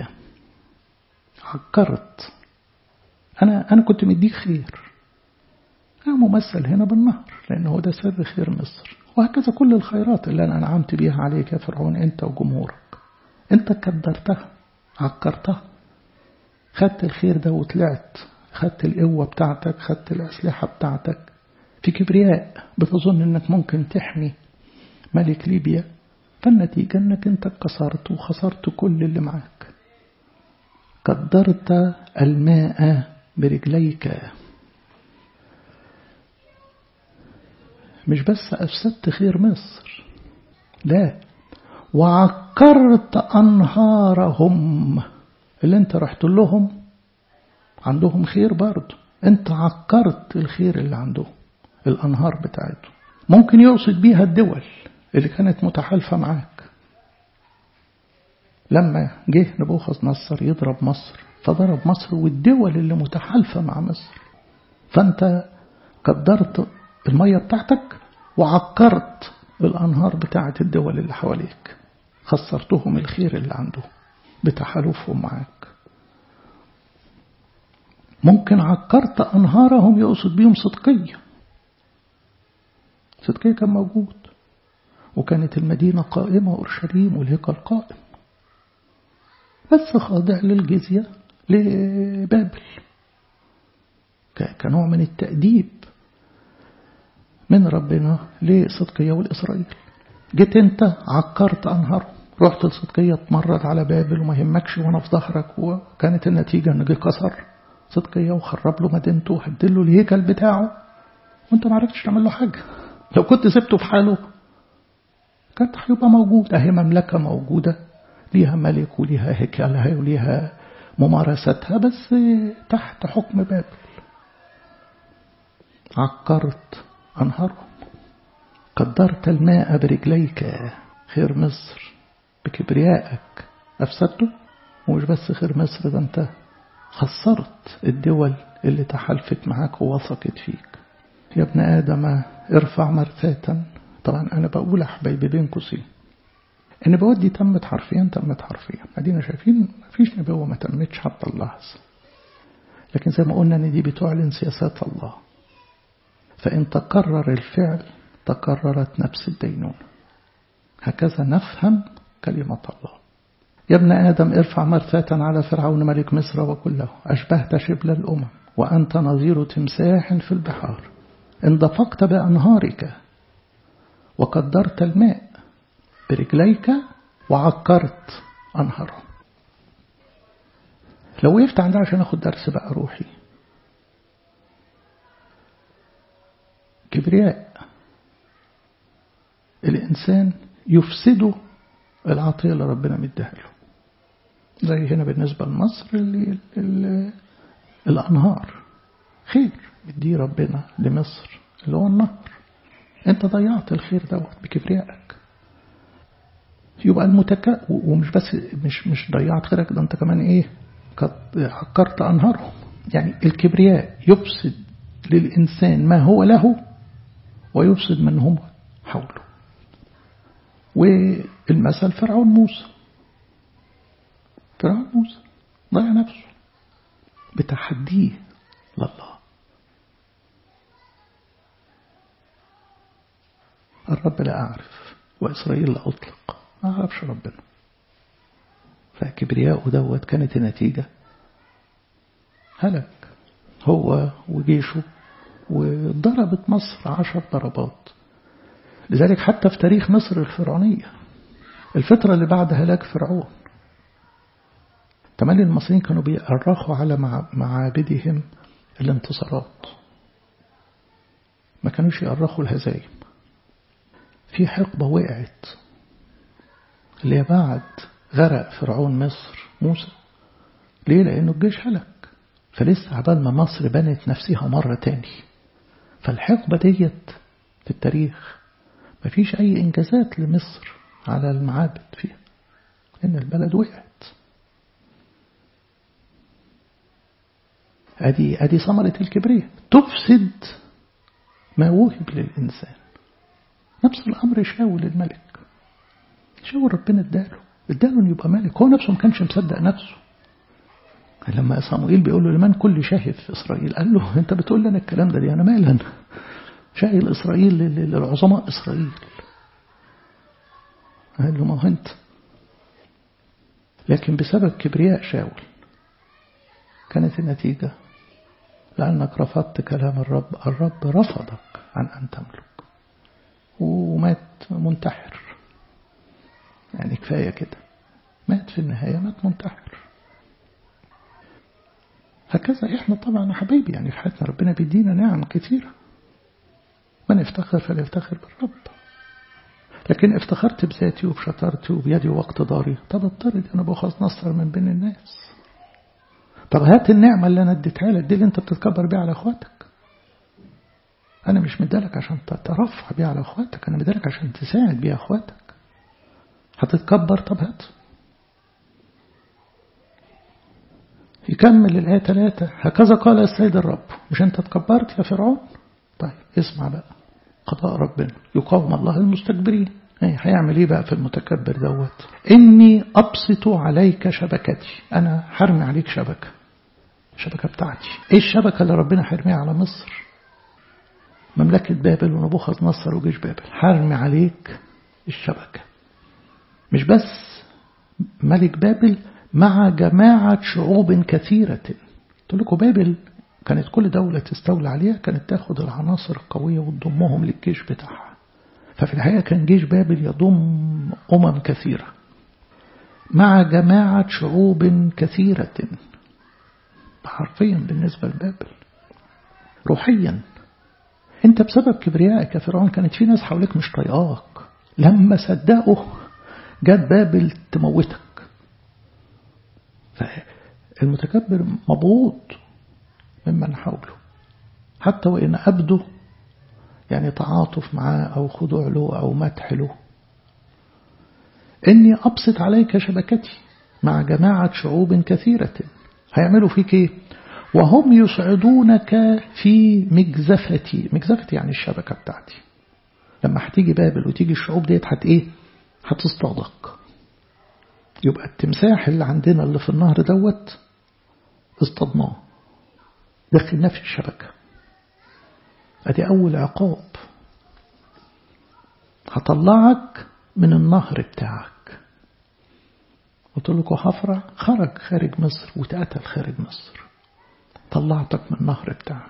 عكرت أنا أنا كنت مديك خير أنا ممثل هنا بالنهر لأن هو ده سر خير مصر وهكذا كل الخيرات اللي أنا أنعمت بيها عليك يا فرعون أنت وجمهورك أنت قدرتها عكرتها خدت الخير ده وطلعت خدت القوة بتاعتك خدت الأسلحة بتاعتك في كبرياء بتظن أنك ممكن تحمي ملك ليبيا فالنتيجة أنك أنت اتكسرت وخسرت كل اللي معاك قدرت الماء برجليك مش بس أفسدت خير مصر لا وعكرت أنهارهم اللي انت رحت لهم عندهم خير برضه انت عكرت الخير اللي عندهم الأنهار بتاعتهم ممكن يقصد بيها الدول اللي كانت متحالفة معاك لما جه نبوخذ نصر يضرب مصر فضرب مصر والدول اللي متحالفة مع مصر فانت قدرت المية بتاعتك وعكرت الأنهار بتاعت الدول اللي حواليك خسرتهم الخير اللي عندهم بتحالفهم معاك ممكن عكرت أنهارهم يقصد بيهم صدقية صدقية كان موجود وكانت المدينة قائمة أورشليم والهيكل قائم بس خاضع للجزية لبابل كنوع من التأديب من ربنا لصدقية والإسرائيل جيت انت عكرت أنهارهم رحت لصدقية اتمرد على بابل وما يهمكش وانا في ظهرك وكانت النتيجة ان جه كسر صدقية وخرب له مدينته وهدل له الهيكل بتاعه وانت ما عرفتش تعمل له حاجة لو كنت سبته في حاله كانت هيبقى موجود اهي مملكة موجودة ليها ملك وليها هيكلها وليها ممارستها بس تحت حكم بابل عكرت أنهارهم قدرت الماء برجليك خير مصر بكبريائك أفسدته ومش بس خير مصر ده أنت خسرت الدول اللي تحالفت معاك ووثقت فيك يا ابن آدم ارفع مرثاة طبعا أنا بقول يا حبايبي بين قوسين النبوات دي تمت حرفيا تمت حرفيا ادينا شايفين مفيش نبوة ما تمتش حتى اللحظة لكن زي ما قلنا ان دي بتعلن سياسات الله فإن تكرر الفعل تكررت نفس الدينونة هكذا نفهم كلمة الله يا ابن آدم ارفع مرثاة على فرعون ملك مصر وكله أشبهت شبل الأمم وأنت نظير تمساح في البحار اندفقت بأنهارك وقدرت الماء برجليك وعكرت أنهارهم لو وقفت عندها عشان أخد درس بقى روحي كبرياء الإنسان يفسده العطية اللي ربنا مديها له زي هنا بالنسبة لمصر اللي اللي الأنهار خير مديه ربنا لمصر اللي هو النهر انت ضيعت الخير دوت بكبريائك يبقى المتكا ومش بس مش مش ضيعت خيرك ده انت كمان ايه قد عكرت انهارهم يعني الكبرياء يفسد للإنسان ما هو له ويفسد من هم حوله والمثل فرعون موسى فرعون موسى ضيع نفسه بتحديه لله الرب لا أعرف وإسرائيل لا أطلق ما أعرفش ربنا فكبرياءه دوت كانت النتيجة هلك هو وجيشه وضربت مصر عشر ضربات لذلك حتى في تاريخ مصر الفرعونية الفترة اللي بعد هلاك فرعون كمان المصريين كانوا بيأرخوا على معابدهم الانتصارات ما كانوش يأرخوا الهزايم في حقبة وقعت اللي هي بعد غرق فرعون مصر موسى ليه لأنه الجيش هلك فلسه عبال ما مصر بنت نفسها مرة تاني فالحقبة ديت في التاريخ مفيش أي إنجازات لمصر على المعابد فيها إن البلد وقعت أدي أدي ثمرة الكبرياء تفسد ما وهب للإنسان نفس الأمر شاول الملك شاول ربنا اداله اداله انه يبقى ملك هو نفسه ما كانش مصدق نفسه لما صموئيل بيقول له لمن كل شاهد في إسرائيل قال له أنت بتقول لنا الكلام ده ليه أنا مالي أنا شاهد إسرائيل للعظماء إسرائيل قال له ما هو أنت لكن بسبب كبرياء شاول كانت النتيجة لأنك رفضت كلام الرب الرب رفضك عن أن تملك ومات منتحر يعني كفاية كده مات في النهاية مات منتحر هكذا احنا طبعا يا حبايبي يعني في حياتنا ربنا بيدينا نعم كثيرة من افتخر فليفتخر بالرب لكن افتخرت بذاتي وبشطارتي وبيدي واقتداري طب اضطرد انا باخذ نصر من بين الناس طب هات النعمة اللي انا اديتها لك دي اللي انت بتتكبر بيها على اخواتك انا مش مدالك عشان تترفع بيها على اخواتك انا مدالك عشان تساعد بيها اخواتك هتتكبر طب هات يكمل الآية ثلاثة هكذا قال السيد الرب مش أنت تكبرت يا فرعون طيب اسمع بقى قضاء ربنا يقاوم الله المستكبرين هيعمل ايه بقى في المتكبر دوت اني ابسط عليك شبكتي انا حرمي عليك شبكه الشبكه بتاعتي ايه الشبكه اللي ربنا حرميها على مصر مملكه بابل ونبوخذ نصر وجيش بابل حرمي عليك الشبكه مش بس ملك بابل مع جماعة شعوب كثيرة قلت لكم بابل كانت كل دولة تستولى عليها كانت تاخد العناصر القوية وتضمهم للجيش بتاعها ففي الحقيقة كان جيش بابل يضم أمم كثيرة مع جماعة شعوب كثيرة حرفيا بالنسبة لبابل روحيا انت بسبب كبريائك يا فرعون كانت في ناس حواليك مش طايقاك لما صدقوا جت بابل تموتك فالمتكبر مبغوض ممن حوله حتى وإن أبدو يعني تعاطف معاه أو خضوع له أو مدح له إني أبسط عليك شبكتي مع جماعة شعوب كثيرة هيعملوا فيك إيه وهم يسعدونك في مجزفتي مجزفتي يعني الشبكة بتاعتي لما هتيجي بابل وتيجي الشعوب ديت هت إيه هتصطادك يبقى التمساح اللي عندنا اللي في النهر دوت اصطدناه دخلناه في الشبكة ادي أول عقاب هطلعك من النهر بتاعك قلت لكم حفرة خرج خارج مصر واتقتل خارج مصر طلعتك من النهر بتاعك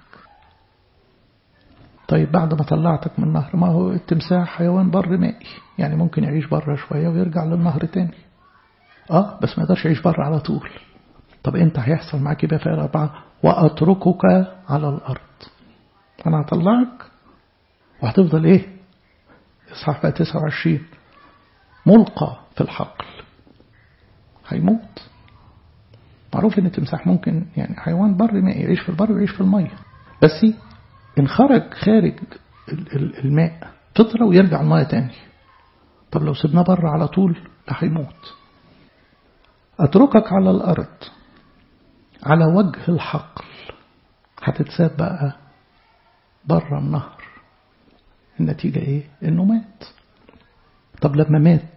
طيب بعد ما طلعتك من النهر ما هو التمساح حيوان بر مائي يعني ممكن يعيش بره شوية ويرجع للنهر تاني اه بس ما يقدرش يعيش بره على طول طب انت هيحصل معاك بقى في أربعة وأتركك على الأرض أنا هطلعك وهتفضل إيه إصحاح بقى 29 ملقى في الحقل هيموت معروف ان التمساح ممكن يعني حيوان بر ما يعيش في البر ويعيش في المية بس ان خرج خارج الماء فطرة ويرجع المية تاني طب لو سيبناه بره على طول ده هيموت أتركك على الأرض على وجه الحقل هتتساب بقى بره النهر النتيجة ايه انه مات طب لما مات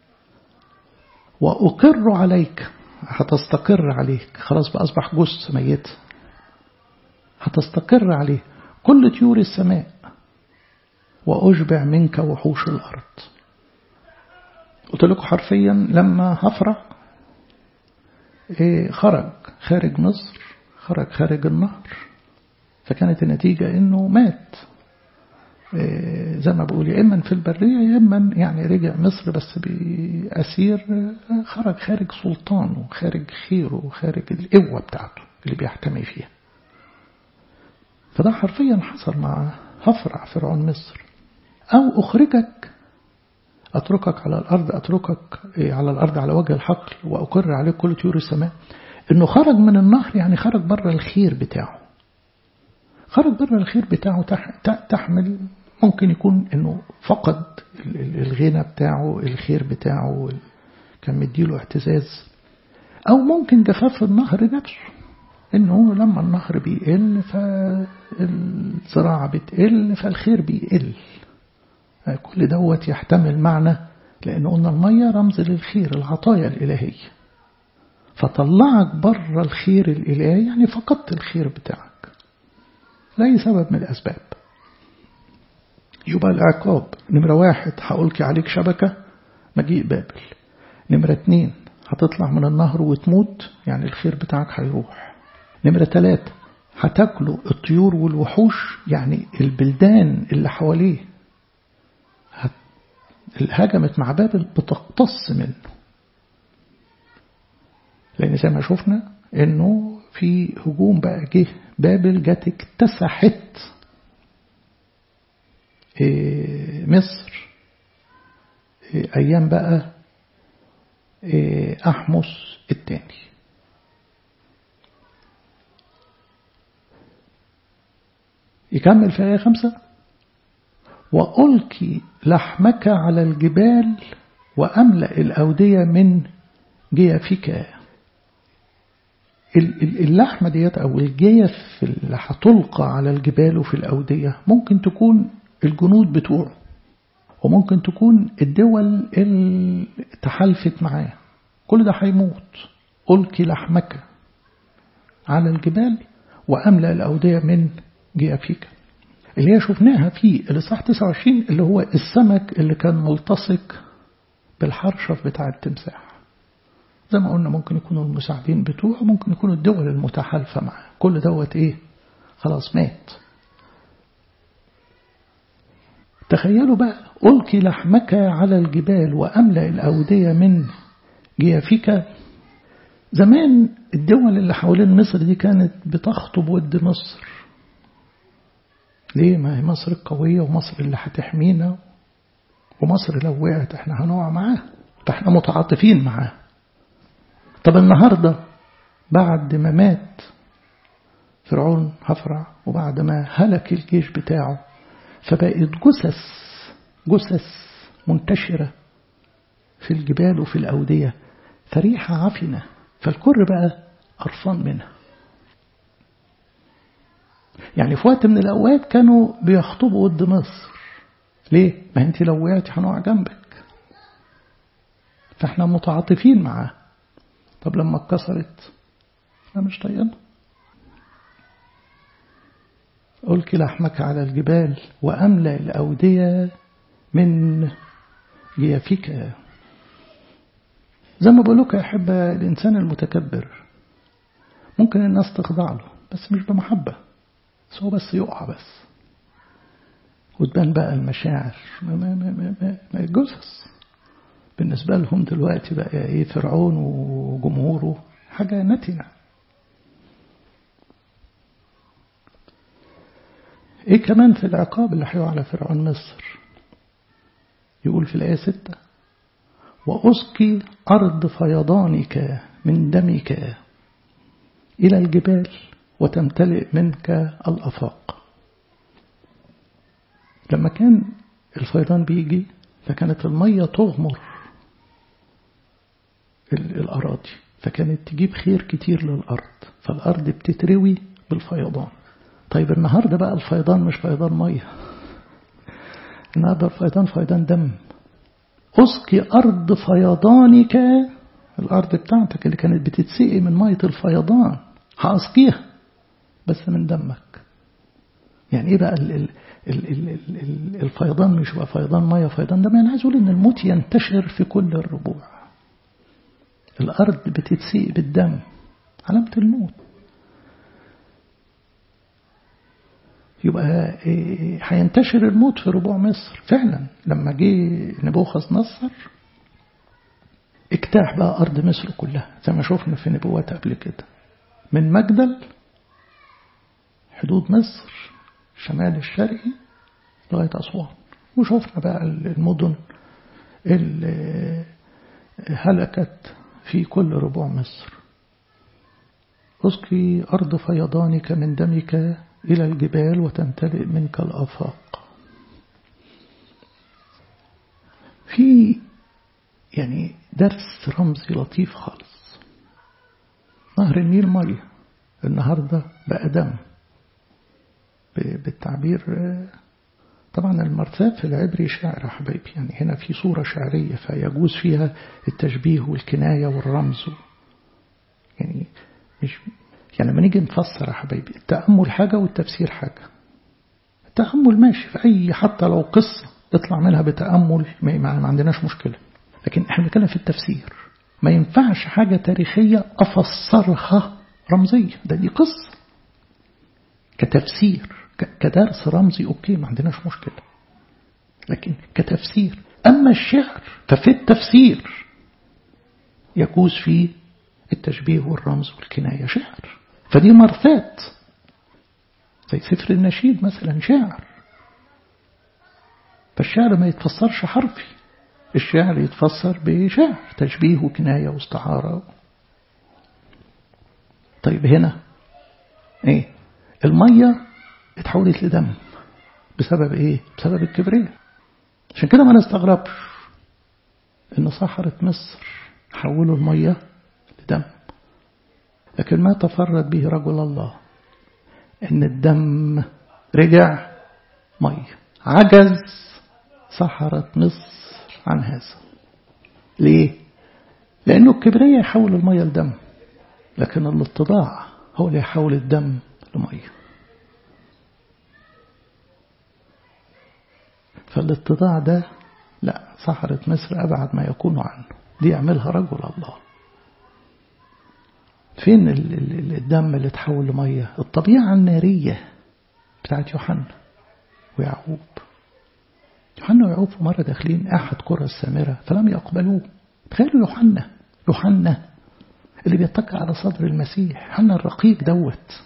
وأقر عليك هتستقر عليك خلاص بقى أصبح جثة ميت هتستقر عليه كل طيور السماء وأشبع منك وحوش الأرض قلت لكم حرفيا لما هفرح إيه خرج خارج مصر خرج خارج النهر فكانت النتيجة انه مات زي ما بقول يا إما في البرية يا إما يعني رجع مصر بس بأسير خرج خارج سلطانه خارج خيره خارج القوة بتاعته اللي بيحتمي فيها فده حرفيا حصل مع هفرع فرعون مصر أو أخرجك أتركك على الأرض أتركك على الأرض على وجه الحقل وأقر عليك كل طيور السماء إنه خرج من النهر يعني خرج بره الخير بتاعه خرج بره الخير بتاعه تحمل ممكن يكون إنه فقد الغنى بتاعه الخير بتاعه كان مديله اعتزاز أو ممكن جفاف النهر نفسه إنه لما النهر بيقل فالزراعة بتقل فالخير بيقل كل دوت يحتمل معنى لأن قلنا المية رمز للخير العطايا الإلهية فطلعك بره الخير الإلهي يعني فقدت الخير بتاعك لأي سبب من الأسباب يبقى العقاب نمرة واحد هألقي عليك شبكة مجيء بابل نمرة اتنين هتطلع من النهر وتموت يعني الخير بتاعك هيروح نمرة ثلاثة هتاكلوا الطيور والوحوش يعني البلدان اللي حواليه هجمت مع بابل بتقتص منه لأن زي ما شفنا إنه في هجوم بقى جه بابل جت اكتسحت مصر أيام بقى أحمس الثاني يكمل في آية خمسة وألقي لحمك على الجبال وأملأ الأودية من جيفك اللحمة ديت أو الجيف اللي هتلقى على الجبال وفي الأودية ممكن تكون الجنود بتوعه وممكن تكون الدول اللي تحالفت معاه كل ده هيموت ألقي لحمك على الجبال وأملأ الأودية من جيفك اللي هي شفناها في الإصحاح 29 اللي هو السمك اللي كان ملتصق بالحرشف بتاع التمساح زي ما قلنا ممكن يكونوا المساعدين بتوعه ممكن يكونوا الدول المتحالفة معاه كل دوت ايه خلاص مات تخيلوا بقى ألقي لحمك على الجبال وأملأ الأودية من جيافك زمان الدول اللي حوالين مصر دي كانت بتخطب ود مصر ليه ما هي مصر القوية ومصر اللي هتحمينا ومصر لو وقعت احنا هنقع معاه فاحنا متعاطفين معاه طب النهاردة بعد ما مات فرعون هفرع وبعد ما هلك الجيش بتاعه فبقت جثث جثث منتشرة في الجبال وفي الأودية فريحة عفنة فالكر بقى قرفان منها يعني في وقت من الأوقات كانوا بيخطبوا ضد مصر ليه؟ ما انت لو وقعتي هنقع جنبك فاحنا متعاطفين معاه طب لما اتكسرت انا مش طايقنا ألقي لحمك على الجبال وأملأ الأودية من جيافك زي ما بقول لك يا أحبة الإنسان المتكبر ممكن الناس تخضع له بس مش بمحبة بس هو بس يقع بس وتبان بقى المشاعر ما ما ما ما ما الجثث بالنسبة لهم دلوقتي بقى ايه فرعون وجمهوره حاجة نتنة ايه كمان في العقاب اللي هيقع على فرعون مصر يقول في الآية ستة وأسقي أرض فيضانك من دمك إلى الجبال وتمتلئ منك الأفاق لما كان الفيضان بيجي فكانت المية تغمر الأراضي فكانت تجيب خير كتير للأرض فالأرض بتتروي بالفيضان طيب النهاردة بقى الفيضان مش فيضان مية النهاردة الفيضان فيضان دم أسقي أرض فيضانك الأرض بتاعتك اللي كانت بتتسقي من مية الفيضان هأسقيها بس من دمك يعني ايه بقى ال ال ال ال ال الفيضان مش بقى فيضان ميه فيضان دم يعني عايز اقول ان الموت ينتشر في كل الربوع الارض بتتسقي بالدم علامة الموت يبقى هينتشر الموت في ربوع مصر فعلا لما جه نبوخذ نصر اجتاح بقى أرض مصر كلها زي ما شفنا في نبوات قبل كده من مجدل حدود مصر الشمال الشرقي لغاية أسوان وشوفنا بقى المدن اللي هلكت في كل ربوع مصر أسقي أرض فيضانك من دمك إلى الجبال وتمتلئ منك الآفاق في يعني درس رمزي لطيف خالص نهر النيل مية النهاردة بقى دم بالتعبير طبعا المرثاة في العبري شاعر يا حبايبي يعني هنا في صورة شعرية فيجوز فيها التشبيه والكناية والرمز يعني مش يعني لما نيجي نفسر يا حبايبي التأمل حاجة والتفسير حاجة التأمل ماشي في أي حتى لو قصة اطلع منها بتأمل ما عندناش مشكلة لكن احنا بنتكلم في التفسير ما ينفعش حاجة تاريخية أفسرها رمزية ده دي قصة كتفسير كدرس رمزي أوكي ما عندناش مشكلة لكن كتفسير أما الشعر ففي التفسير يجوز فيه التشبيه والرمز والكناية شعر فدي مرثات زي سفر النشيد مثلا شعر فالشعر ما يتفسرش حرفي الشعر يتفسر بشعر تشبيه وكناية واستعارة طيب هنا ايه المية اتحولت لدم بسبب ايه بسبب الكبرياء عشان كده ما نستغربش ان صحرة مصر حولوا المية لدم لكن ما تفرد به رجل الله ان الدم رجع مية عجز صحرة مصر عن هذا ليه لانه الكبرياء يحول المية لدم لكن الاتضاع هو اللي يحول الدم لمية فالاتضاع ده لا صحرة مصر أبعد ما يكون عنه دي يعملها رجل الله فين الدم اللي تحول لمية الطبيعة النارية بتاعت يوحنا ويعقوب يوحنا ويعقوب في مرة داخلين أحد قرى السامرة فلم يقبلوه تخيلوا يوحنا يوحنا اللي بيتكى على صدر المسيح يوحنا الرقيق دوت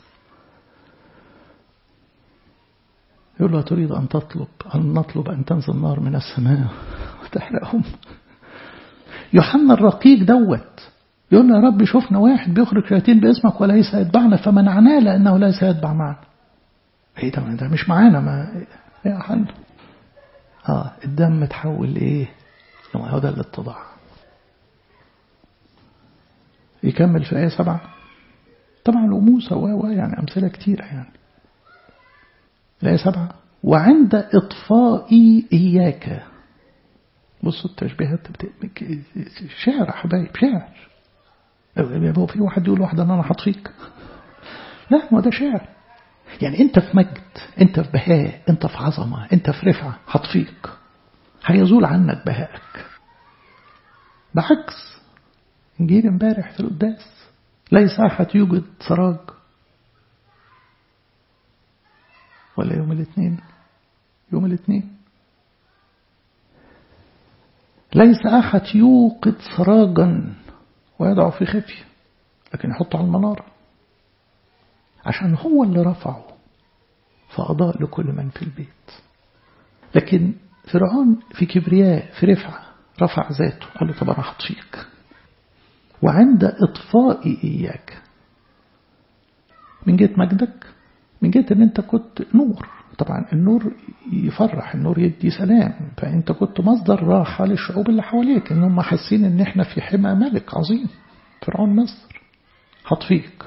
يقول له تريد أن تطلب أن نطلب أن تنزل نار من السماء وتحرقهم يوحنا الرقيق دوت يقول له يا رب شفنا واحد بيخرج شياطين باسمك وليس يتبعنا فمنعناه لأنه ليس يتبع معنا ايه ده ده مش معانا ما يا يوحنا اه الدم تحول لايه هو ده الاتضاع يكمل في آية سبعة طبعا الأموسة و يعني أمثلة كتيرة يعني الآية سبعة وعند إطفائي إياك بصوا التشبيهات شعر يا حبايب شعر هو في واحد يقول واحد أنا هطفيك لا ما ده شعر يعني أنت في مجد أنت في بهاء أنت في عظمة أنت في رفعة هطفيك هيزول عنك بهائك بعكس نجيب امبارح في القداس ليس أحد يوجد سراج ولا يوم الاثنين يوم الاثنين ليس أحد يوقد سراجا ويضع في خفية لكن يحطه على المنارة عشان هو اللي رفعه فأضاء لكل من في البيت لكن فرعون في كبرياء في رفعة رفع ذاته قال له طب أنا هطفيك وعند إطفاء إياك من جهة مجدك من جهة أن أنت كنت نور طبعا النور يفرح النور يدي سلام فأنت كنت مصدر راحة للشعوب اللي حواليك إن هم حاسين إن إحنا في حمى ملك عظيم فرعون مصر هطفيك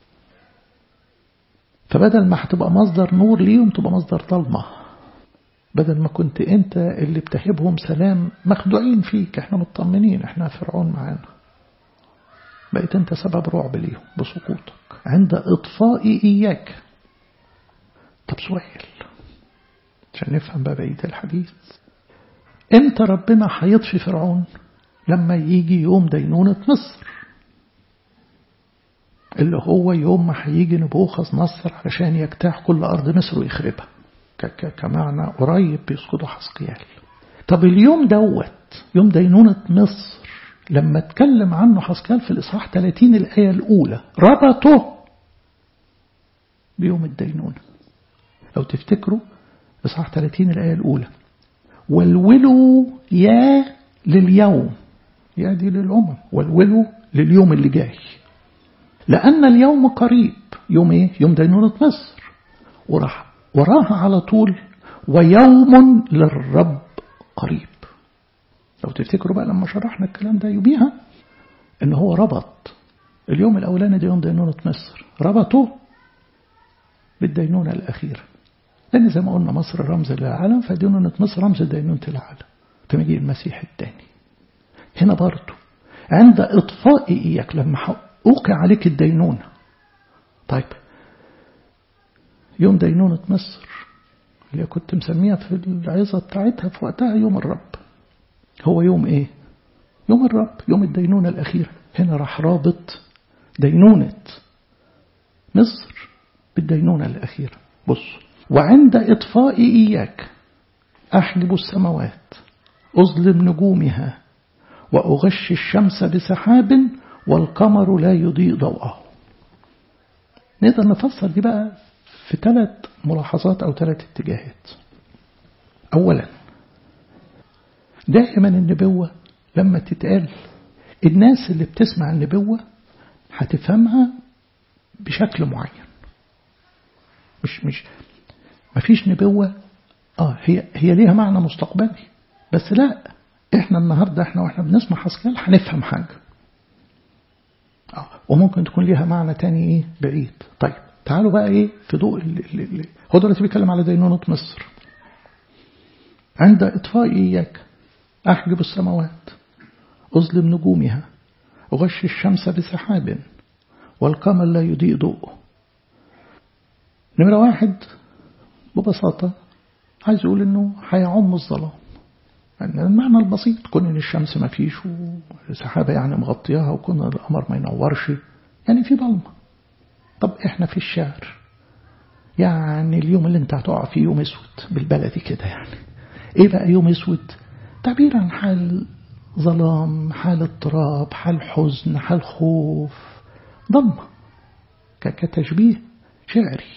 فبدل ما هتبقى مصدر نور ليهم تبقى مصدر ظلمة بدل ما كنت أنت اللي بتهبهم سلام مخدوعين فيك إحنا مطمنين إحنا فرعون معانا بقيت أنت سبب رعب ليهم بسقوطك عند إطفاء إياك طب سؤال عشان نفهم بقى بقية الحديث امتى ربنا هيطفي فرعون لما يجي يوم دينونة مصر اللي هو يوم ما هيجي نبوخذ نصر علشان يجتاح كل أرض مصر ويخربها كمعنى قريب بيسقطوا حسقيال طب اليوم دوت يوم دينونة مصر لما اتكلم عنه حسقيال في الإصحاح 30 الآية الأولى ربطه بيوم الدينونة لو تفتكروا إصحاح 30 الآية الأولى والولوا يا لليوم يا دي للأمم والولوا لليوم اللي جاي لأن اليوم قريب يوم إيه؟ يوم دينونة مصر وراح وراها على طول ويوم للرب قريب لو تفتكروا بقى لما شرحنا الكلام ده يبيها ان هو ربط اليوم الاولاني ده يوم دينونة مصر ربطه بالدينونة الأخيرة لأن زي ما قلنا مصر رمز للعالم فدينونة مصر رمز دينونة العالم تمجي المسيح الثاني هنا برضه عند إطفاء إياك لما أوقع عليك الدينونة طيب يوم دينونة مصر اللي كنت مسميها في العظة بتاعتها في وقتها يوم الرب هو يوم ايه يوم الرب يوم الدينونة الأخيرة هنا راح رابط دينونة مصر بالدينونة الأخيرة بص وعند إطفاء إياك أحجب السماوات أظلم نجومها وأغش الشمس بسحاب والقمر لا يضيء ضوءه نقدر نفسر دي بقى في ثلاث ملاحظات أو ثلاث اتجاهات أولا دائما النبوة لما تتقال الناس اللي بتسمع النبوة هتفهمها بشكل معين مش مش مفيش نبوة اه هي هي ليها معنى مستقبلي بس لا احنا النهارده احنا واحنا بنسمع حسكال هنفهم حاجة اه وممكن تكون ليها معنى تاني ايه بعيد طيب تعالوا بقى ايه في ضوء اللي هو دلوقتي بيتكلم على دينونة مصر عند إطفاء إياك أحجب السماوات أظلم نجومها أغش الشمس بسحاب والقمر لا يضيء ضوءه نمرة واحد ببساطة عايز يقول إنه هيعم الظلام يعني المعنى البسيط كون إن الشمس ما فيش وسحابة يعني مغطياها وكون القمر ما ينورش يعني في ضلمة طب إحنا في الشعر يعني اليوم اللي انت هتقع فيه يوم اسود بالبلدي كده يعني ايه بقى يوم اسود تعبير عن حال ظلام حال اضطراب حال حزن حال خوف ضلمة كتشبيه شعري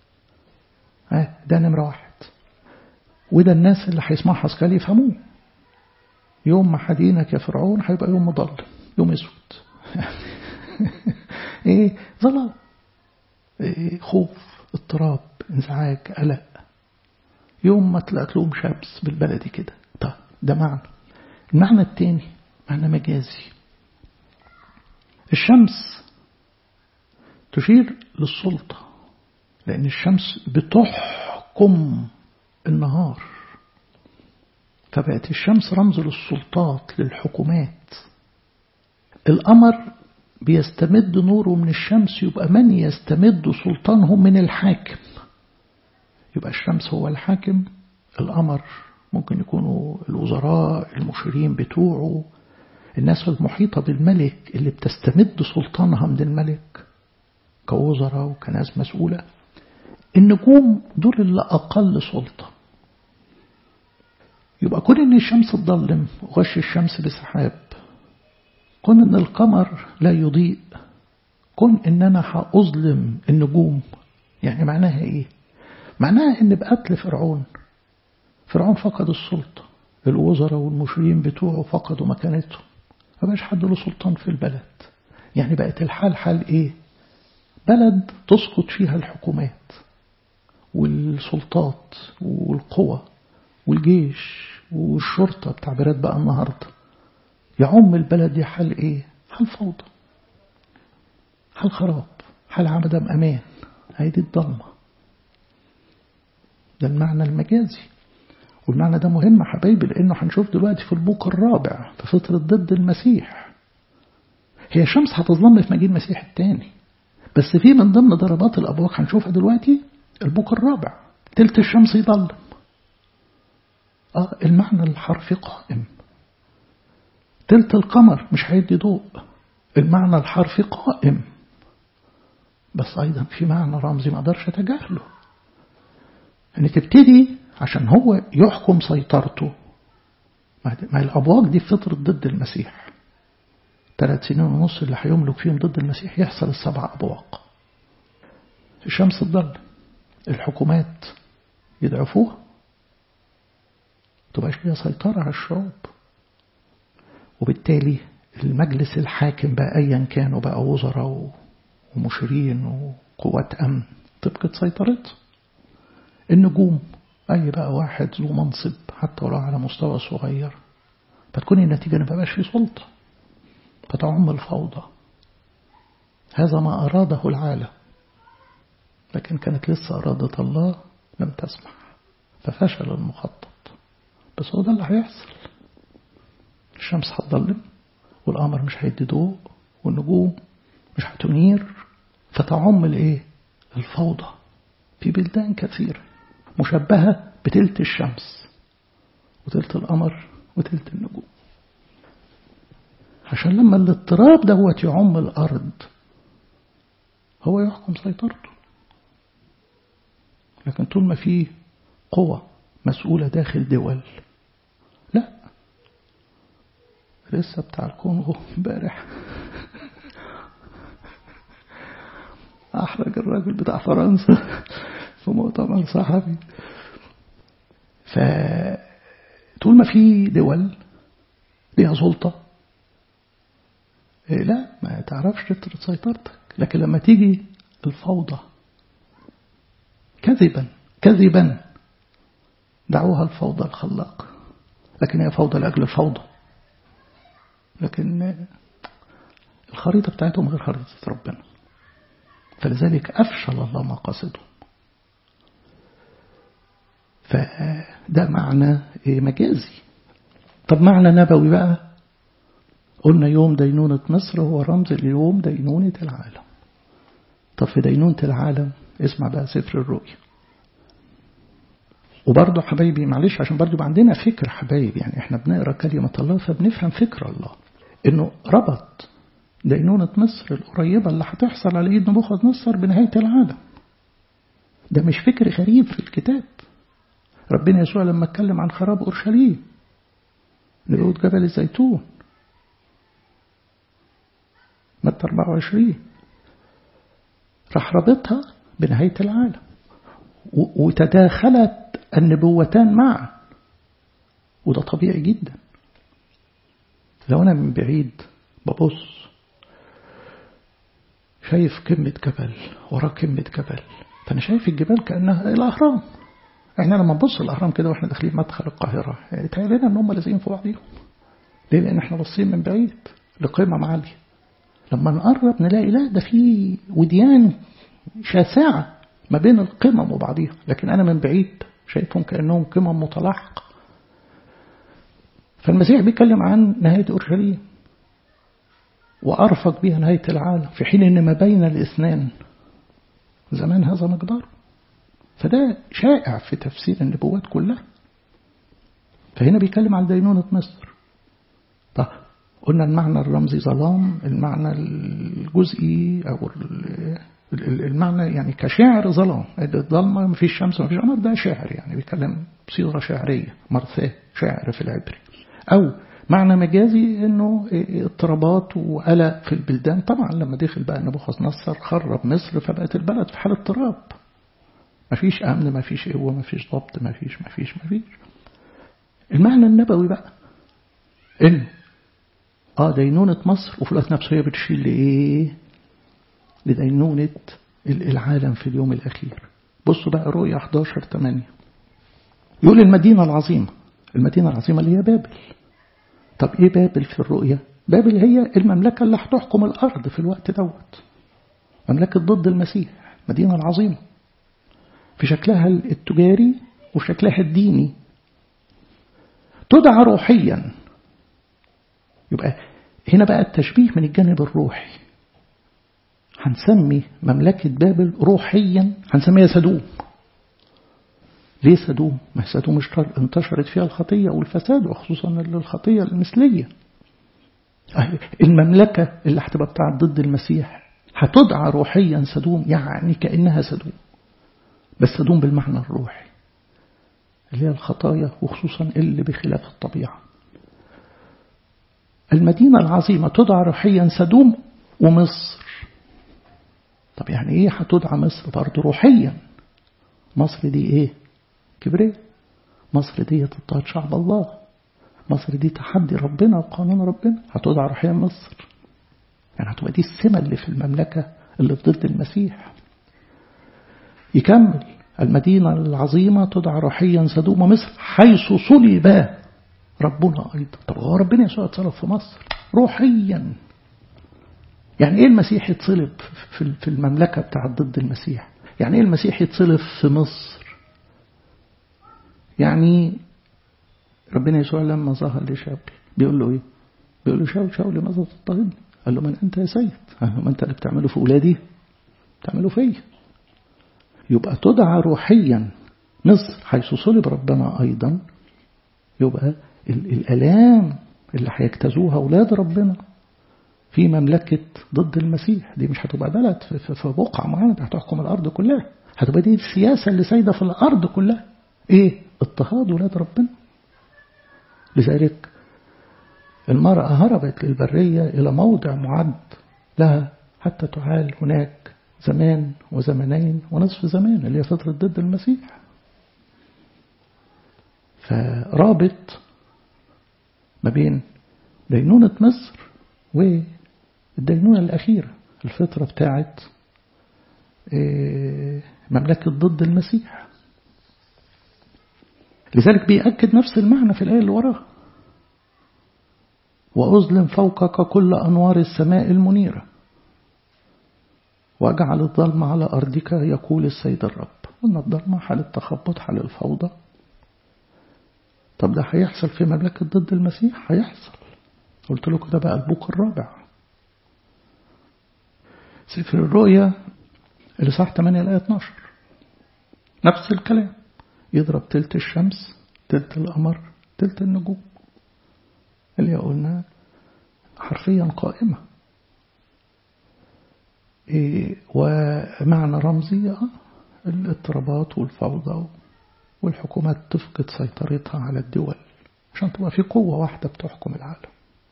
ده نمرة واحد وده الناس اللي هيسمعوا حسكال يفهموه يوم ما حدينك يا فرعون هيبقى يوم مضلم يوم اسود ايه ظلام إيه خوف اضطراب انزعاج قلق يوم ما طلعت لهم شمس بالبلدي كده طيب ده معنى المعنى التاني معنى مجازي الشمس تشير للسلطة لأن الشمس بتحكم النهار فبقت الشمس رمز للسلطات للحكومات القمر بيستمد نوره من الشمس يبقى من يستمد سلطانه من الحاكم يبقى الشمس هو الحاكم القمر ممكن يكونوا الوزراء المشيرين بتوعه الناس المحيطة بالملك اللي بتستمد سلطانها من الملك كوزراء وكناس مسؤولة النجوم دول اللي أقل سلطة يبقى كون إن الشمس تضلم وغش الشمس بسحاب كون إن القمر لا يضيء كون إن أنا هأظلم النجوم يعني معناها إيه معناها إن بقتل فرعون فرعون فقد السلطة الوزراء والمشيرين بتوعه فقدوا مكانتهم ما بقاش حد له سلطان في البلد يعني بقت الحال حال إيه بلد تسقط فيها الحكومات والسلطات والقوى والجيش والشرطة بتعبيرات بقى النهاردة يعم البلد دي حال ايه حال فوضى حال خراب حال عدم امان هيدي الضلمة ده المعنى المجازي والمعنى ده مهم حبايبي لانه هنشوف دلوقتي في البوق الرابع في فترة ضد المسيح هي شمس هتظلم في مجيء المسيح الثاني بس في من ضمن ضربات الابواق هنشوفها دلوقتي البوق الرابع تلت الشمس يضلم اه المعنى الحرفي قائم تلت القمر مش هيدي ضوء المعنى الحرفي قائم بس أيضا في معنى رمزي ما أقدرش أتجاهله أن تبتدي عشان هو يحكم سيطرته ما الأبواق دي فطرت ضد المسيح ثلاث سنين ونص اللي هيملك فيهم ضد المسيح يحصل السبع أبواق الشمس تضل الحكومات يضعفوها تبقاش ليها سيطرة على الشعوب وبالتالي المجلس الحاكم بقى أيا كانوا بقى وزراء ومشيرين وقوات أمن طبقة سيطرته النجوم أي بقى واحد ذو منصب حتى ولو على مستوى صغير فتكون النتيجة ما بقاش في سلطة فتعم الفوضى هذا ما أراده العالم لكن كانت لسه أرادة الله لم تسمح ففشل المخطط بس هو ده اللي هيحصل الشمس هتضلم والقمر مش هيدي ضوء والنجوم مش هتنير فتعم الايه الفوضى في بلدان كثيرة مشبهة بتلت الشمس وتلت القمر وتلت النجوم عشان لما الاضطراب دوت يعم الأرض هو يحكم سيطرته لكن طول ما في قوة مسؤولة داخل دول لا لسه بتاع الكونغو امبارح أحرج الراجل بتاع فرنسا في مؤتمر صحفي فطول ما في دول ليها سلطة إيه لا ما تعرفش تفرض سيطرتك لكن لما تيجي الفوضى كذبا كذبا دعوها الفوضى الخلاق لكن هي فوضى لأجل الفوضى لكن الخريطة بتاعتهم غير خريطة ربنا فلذلك أفشل الله مقاصدهم فده معنى مجازي طب معنى نبوي بقى قلنا يوم دينونة مصر هو رمز ليوم دينونة العالم طب في دينونة العالم اسمع بقى سفر الرؤيا وبرضه حبايبي معلش عشان برضه يبقى عندنا فكر حبايبي يعني احنا بنقرا كلمة الله فبنفهم فكر الله انه ربط دينونة مصر القريبة اللي هتحصل على ايد نبوخذ نصر بنهاية العالم ده مش فكر غريب في الكتاب ربنا يسوع لما اتكلم عن خراب أورشليم نبوة جبل الزيتون متى 24 راح رابطها بنهاية العالم وتداخلت النبوتان معا وده طبيعي جدا لو أنا من بعيد ببص شايف قمة جبل وراه قمة جبل فأنا شايف الجبال كأنها الأهرام احنا لما نبص الأهرام كده واحنا داخلين مدخل القاهرة يتهيأ لنا ان هم لازقين في بعضيهم ليه لأن احنا باصين من بعيد لقمة عالية لما نقرب نلاقي لا ده في وديان شاسعة ما بين القمم وبعضيها لكن أنا من بعيد شايفهم كأنهم قمم متلاحقة فالمسيح بيتكلم عن نهاية أورشليم وأرفق بها نهاية العالم في حين أن ما بين الاثنين زمان هذا مقدار فده شائع في تفسير النبوات كلها فهنا بيتكلم عن دينونة مصر طب قلنا المعنى الرمزي ظلام المعنى الجزئي أو المعنى يعني كشعر ظلام الظلمة ما فيش شمس ما فيش قمر ده شعر يعني بيتكلم بصيغة شعرية مرثاة شعر في العبري أو معنى مجازي انه اضطرابات وقلق في البلدان طبعا لما دخل بقى نبوخذ نصر خرب مصر فبقت البلد في حالة اضطراب مفيش امن مفيش قوه مفيش ضبط مفيش مفيش مفيش المعنى النبوي بقى انه اه دينونة مصر وفي الوقت نفسه هي بتشيل لايه لدينونة العالم في اليوم الأخير بصوا بقى رؤية 11 8 يقول المدينة العظيمة المدينة العظيمة اللي هي بابل طب ايه بابل في الرؤية بابل هي المملكة اللي هتحكم الأرض في الوقت دوت مملكة ضد المسيح مدينة العظيمة في شكلها التجاري وشكلها الديني تدعى روحيا يبقى هنا بقى التشبيه من الجانب الروحي هنسمي مملكة بابل روحيا هنسميها سدوم ليه سدوم؟ ما سدوم انتشرت فيها الخطية والفساد وخصوصا الخطية المثلية المملكة اللي هتبقى بتاعت ضد المسيح هتدعى روحيا سدوم يعني كأنها سدوم بس سدوم بالمعنى الروحي اللي هي الخطايا وخصوصا اللي بخلاف الطبيعة المدينة العظيمة تدعى روحيا سدوم ومصر طب يعني ايه هتدعى مصر برضه روحيا مصر دي ايه كبرية مصر دي اضطهاد شعب الله مصر دي تحدي ربنا وقانون ربنا هتدعى روحيا مصر يعني هتبقى دي السمة اللي في المملكة اللي في ضد المسيح يكمل المدينة العظيمة تدعى روحيا سدوم مصر حيث صلب ربنا أيضا طب هو ربنا يسوع اتصلب في مصر روحيا يعني ايه المسيح يتصلب في المملكة بتاعت ضد المسيح يعني ايه المسيح يتصلب في مصر يعني ربنا يسوع لما ظهر لشاول بيقول له ايه بيقول له شاول شاول لماذا تضطهدني قال له من انت يا سيد ما انت اللي بتعمله في اولادي بتعمله فيا يبقى تدعى روحيا مصر حيث صلب ربنا ايضا يبقى الالام اللي هيجتازوها اولاد ربنا في مملكة ضد المسيح دي مش هتبقى بلد في بقعة معينة هتحكم الأرض كلها هتبقى دي السياسة اللي سايدة في الأرض كلها إيه اضطهاد ولاد ربنا لذلك المرأة هربت للبرية إلى موضع معد لها حتى تعال هناك زمان وزمنين ونصف زمان اللي هي فترة ضد المسيح فرابط ما بين دينونة مصر والدينونة الأخيرة الفترة بتاعت مملكة ضد المسيح لذلك بيأكد نفس المعنى في الآية اللي وراها وأظلم فوقك كل أنوار السماء المنيرة وأجعل الظلم على أرضك يقول السيد الرب قلنا الظلمة حال التخبط حال الفوضى طب ده هيحصل في مملكة ضد المسيح هيحصل قلت لكم ده بقى البوك الرابع سفر الرؤيا اللي صح 8 الآية 12 نفس الكلام يضرب تلت الشمس تلت القمر تلت النجوم اللي قلنا حرفيا قائمة إيه ومعنى رمزي الاضطرابات والفوضى والحكومات تفقد سيطرتها على الدول عشان تبقى في قوة واحدة بتحكم العالم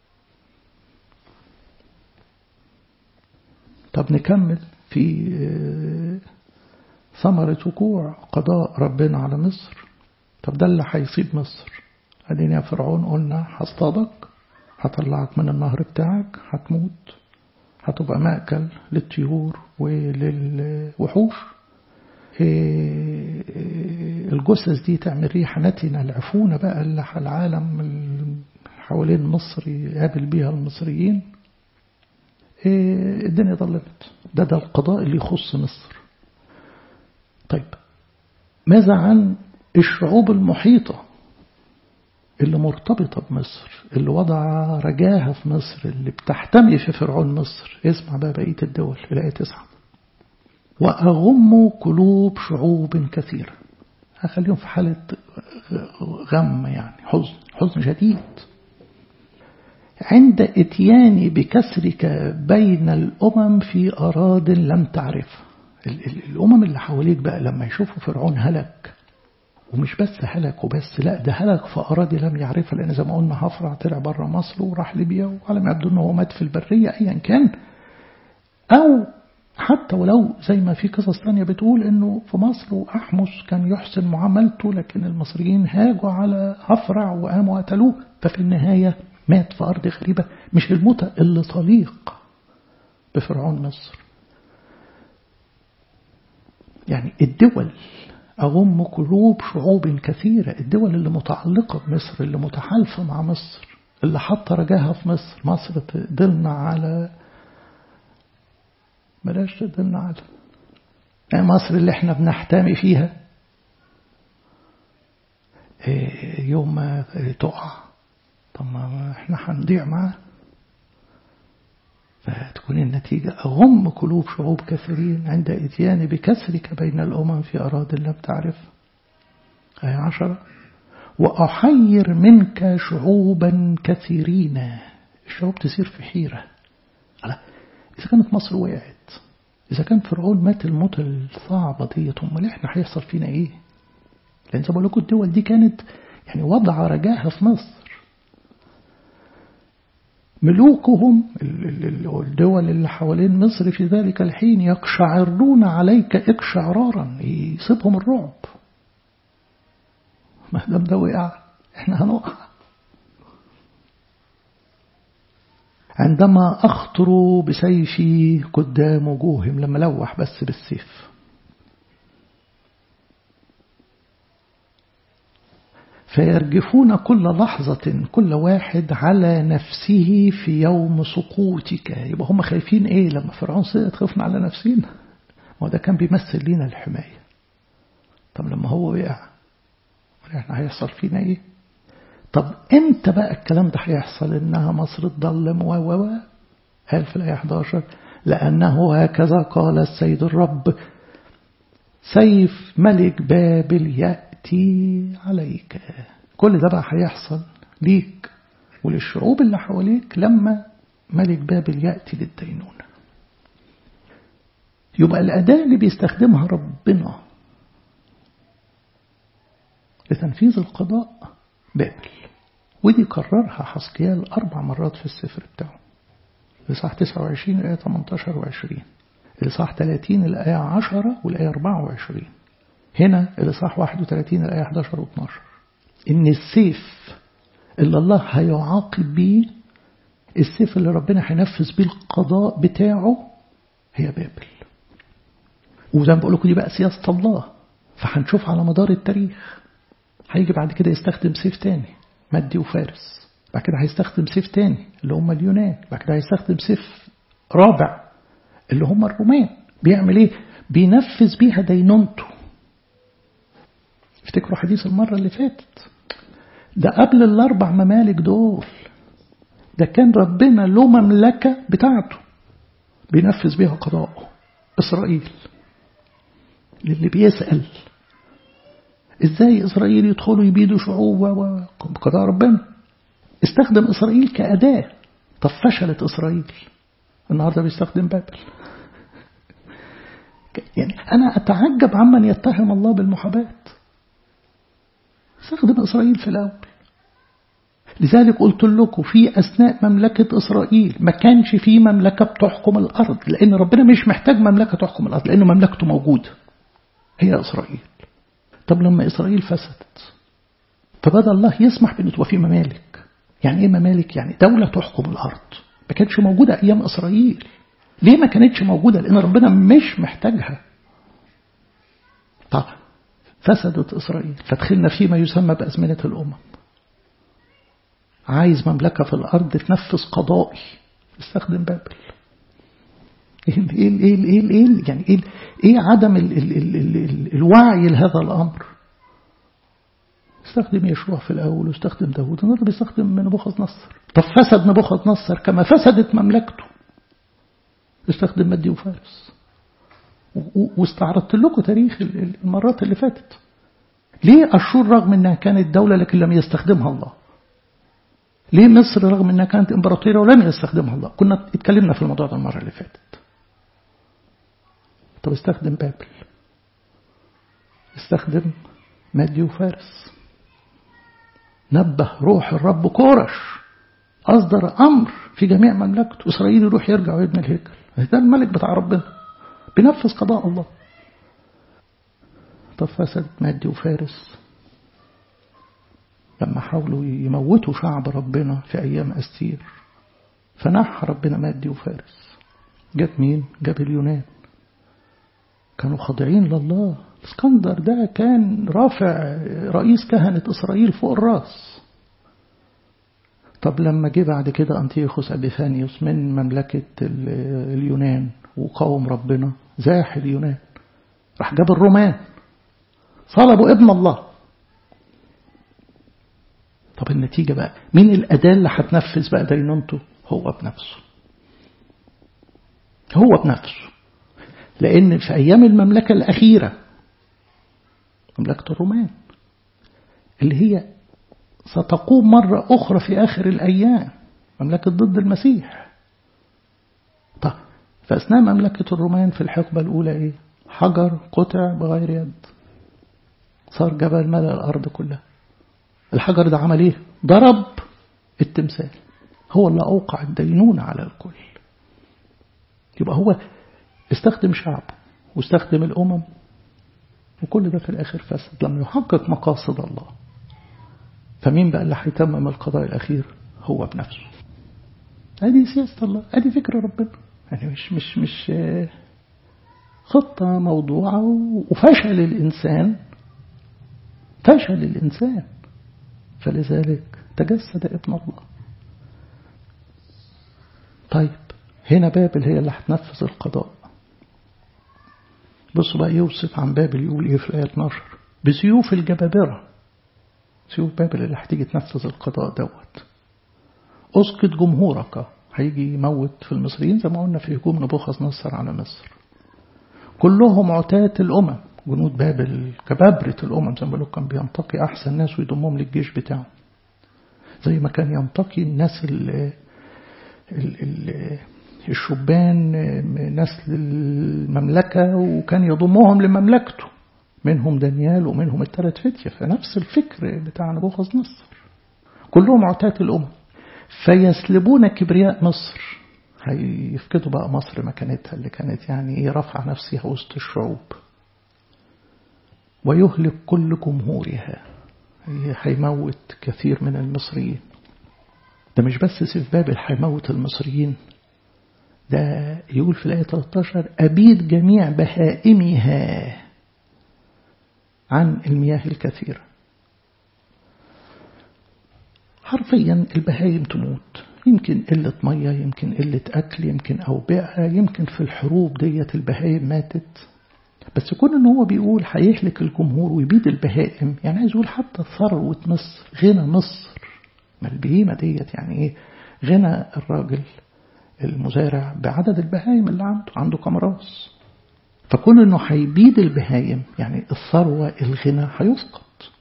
طب نكمل في ثمرة وقوع قضاء ربنا على مصر طب ده اللي هيصيب مصر ادينا يا فرعون قلنا هصطادك هطلعك من النهر بتاعك هتموت هتبقى مأكل للطيور وللوحوش الجثث دي تعمل ريحة نتنة العفونة بقى اللي العالم حوالين مصر يقابل بيها المصريين الدنيا ضلمت ده ده القضاء اللي يخص مصر طيب ماذا عن الشعوب المحيطة اللي مرتبطة بمصر اللي وضع رجاها في مصر اللي بتحتمي في فرعون مصر اسمع بقى بقية الدول الآية تسعة وأغم قلوب شعوب كثيرة هخليهم في حالة غم يعني حزن حزن شديد عند اتياني بكسرك بين الأمم في أراض لم تعرف الأمم اللي حواليك بقى لما يشوفوا فرعون هلك ومش بس هلك وبس لا ده هلك في أراضي لم يعرفها لأن زي ما قلنا هفرع طلع بره مصر وراح ليبيا وعلى ما يبدو أنه هو مات في البرية أيا كان أو حتى ولو زي ما في قصص تانية بتقول انه في مصر وأحمس كان يحسن معاملته لكن المصريين هاجوا على هفرع وقاموا قتلوه ففي النهاية مات في أرض غريبة مش الموتى اللي طليق بفرعون مصر يعني الدول أغم قلوب شعوب كثيرة الدول اللي متعلقة بمصر اللي متحالفة مع مصر اللي حاطة رجاها في مصر مصر تدلنا على بلاش تدلنا على يعني مصر اللي احنا بنحتمي فيها يوم ما تقع طب ما احنا هنضيع معاه فتكون النتيجة أغم قلوب شعوب كثيرين عند إتيان بكسرك بين الأمم في أراضي لم تعرف آية عشرة وأحير منك شعوبا كثيرين الشعوب تسير في حيرة إذا كانت مصر وقعت إذا كان فرعون مات الموت الصعبة ديت أمال إحنا هيحصل فينا إيه؟ لأن زي ما بقول لكم الدول دي كانت يعني وضع رجاها في مصر ملوكهم الدول اللي حوالين مصر في ذلك الحين يقشعرون عليك اقشعرارا يصيبهم الرعب ما دام ده وقع احنا هنقع عندما أخطر بسيفي قدام وجوههم لما لوح بس بالسيف فيرجفون كل لحظة كل واحد على نفسه في يوم سقوطك يبقى هم خايفين ايه لما فرعون سقط خفنا على نفسنا ما ده كان بيمثل لنا الحماية طب لما هو وقع احنا هيحصل فينا ايه طب امتى بقى الكلام ده هيحصل انها مصر تضلم و و قال في الآية 11 لأنه هكذا قال السيد الرب سيف ملك بابل يأتي عليك كل ده بقى هيحصل ليك وللشعوب اللي حواليك لما ملك بابل يأتي للدينونة يبقى الأداة اللي بيستخدمها ربنا لتنفيذ القضاء بابل ودي كررها حسقيال أربع مرات في السفر بتاعه الإصحاح 29 الآية 18 و20 الإصحاح 30 الآية 10 والآية 24 هنا الإصحاح 31 الآية 11 و 12 إن السيف اللي الله هيعاقب بيه السيف اللي ربنا هينفذ بيه القضاء بتاعه هي بابل وزي ما بقول لكم دي بقى سياسة الله فهنشوف على مدار التاريخ هيجي بعد كده يستخدم سيف تاني مادي وفارس بعد كده هيستخدم سيف تاني اللي هم اليونان بعد كده هيستخدم سيف رابع اللي هم الرومان بيعمل ايه بينفذ بيها دينونته افتكروا حديث المرة اللي فاتت ده قبل الأربع ممالك دول ده كان ربنا له مملكة بتاعته بينفذ بيها قضاءه إسرائيل للي بيسأل ازاي إسرائيل يدخلوا يبيدوا شعوب بقضاء ربنا استخدم إسرائيل كأداة طب فشلت إسرائيل النهاردة بيستخدم بابل يعني أنا أتعجب عمن يتهم الله بالمحاباة استخدم إسرائيل في الأول لذلك قلت لكم في أثناء مملكة إسرائيل ما كانش في مملكة بتحكم الأرض لأن ربنا مش محتاج مملكة تحكم الأرض لأن مملكته موجودة هي إسرائيل طب لما إسرائيل فسدت فبدأ الله يسمح بأن تبقى في ممالك يعني إيه ممالك؟ يعني دولة تحكم الأرض ما كانتش موجودة أيام إسرائيل ليه ما كانتش موجودة؟ لأن ربنا مش محتاجها طب فسدت إسرائيل فدخلنا فيما يسمى بأزمنة الأمم عايز مملكة في الأرض تنفذ قضائي استخدم بابل ايه ايه ايه ايه ايه يعني ايه ايه عدم ال ال ال ال ال الوعي لهذا الامر استخدم يشوع في الاول واستخدم داوود النهارده بيستخدم نبوخذ نصر طب فسد نبوخذ نصر كما فسدت مملكته استخدم مادي وفارس واستعرضت لكم تاريخ المرات اللي فاتت ليه أشور رغم أنها كانت دولة لكن لم يستخدمها الله ليه مصر رغم أنها كانت إمبراطورية ولم يستخدمها الله كنا اتكلمنا في الموضوع ده المرة اللي فاتت طب استخدم بابل استخدم مادي وفارس نبه روح الرب كورش أصدر أمر في جميع مملكته إسرائيل يروح يرجع ويبني الهيكل ده الملك بتاع ربنا بنفذ قضاء الله طب فسد مادي وفارس لما حاولوا يموتوا شعب ربنا في أيام أستير فنح ربنا مادي وفارس جاب مين؟ جاب اليونان كانوا خاضعين لله اسكندر ده كان رافع رئيس كهنة إسرائيل فوق الراس طب لما جه بعد كده أنتيوخوس أبيفانيوس من مملكة اليونان وقاوم ربنا زاح اليونان راح جاب الرومان صلبوا ابن الله طب النتيجة بقى مين الأداة اللي هتنفذ بقى دينونته هو بنفسه هو بنفسه لأن في أيام المملكة الأخيرة مملكة الرومان اللي هي ستقوم مرة أخرى في آخر الأيام مملكة ضد المسيح طب فأثناء مملكة الرومان في الحقبة الأولى إيه حجر قطع بغير يد صار جبل ملأ الأرض كلها الحجر ده عمل إيه ضرب التمثال هو اللي أوقع الدينونة على الكل يبقى هو استخدم شعبه واستخدم الأمم وكل ده في الآخر فسد لم يحقق مقاصد الله فمين بقى اللي هيتمم القضاء الأخير هو بنفسه هذه سياسة الله هذه فكرة ربنا يعني مش مش مش خطة موضوعة وفشل الإنسان فشل الإنسان فلذلك تجسد ابن الله طيب هنا بابل هي اللي هتنفذ القضاء بصوا بقى يوصف عن بابل يقول ايه في الآية 12 بسيوف الجبابرة سيوف بابل اللي هتيجي تنفذ القضاء دوت اسقط جمهورك هيجي يموت في المصريين زي ما قلنا في هجوم نبوخذ نصر على مصر كلهم عتاة الأمم جنود بابل كبابرة الأمم زي ما بقول كان بينتقي أحسن ناس ويضمهم للجيش بتاعه زي ما كان ينتقي الناس اللي الشبان نسل المملكة وكان يضمهم لمملكته منهم دانيال ومنهم الثلاث فتية فنفس الفكر بتاع نبوخذ نصر كلهم عتاة الأمم فيسلبون كبرياء مصر هيفقدوا بقى مصر مكانتها اللي كانت يعني ايه رفع نفسها وسط الشعوب ويهلك كل جمهورها هيموت كثير من المصريين ده مش بس سيف بابل هيموت المصريين ده يقول في الآية 13 أبيد جميع بهائمها عن المياه الكثيرة حرفيا البهايم تموت يمكن قلة مية يمكن قلة أكل يمكن أوبئة يمكن في الحروب ديت البهايم ماتت بس كون ان هو بيقول هيهلك الجمهور ويبيد البهائم يعني عايز يقول حتى ثروة مصر غنى مصر ما البهيمة ديت يعني ايه غنى الراجل المزارع بعدد البهايم اللي عنده عنده كم راس فكون انه هيبيد البهايم يعني الثروة الغنى هيسقط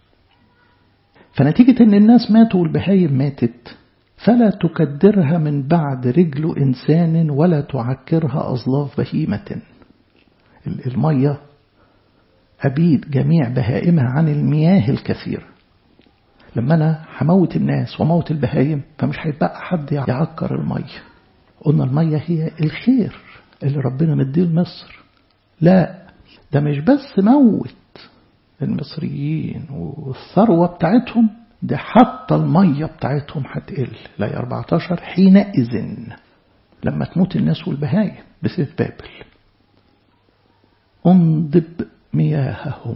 فنتيجة ان الناس ماتوا والبهايم ماتت فلا تكدرها من بعد رجل إنسان ولا تعكرها أظلاف بهيمة المية أبيد جميع بهائمها عن المياه الكثيرة لما أنا هموت الناس وموت البهايم فمش هيبقى حد يعكر المية قلنا المية هي الخير اللي ربنا مديه لمصر لا ده مش بس موت المصريين والثروة بتاعتهم ده حتى المية بتاعتهم هتقل لا 14 حينئذ لما تموت الناس والبهايم بسيف بابل انضب مياههم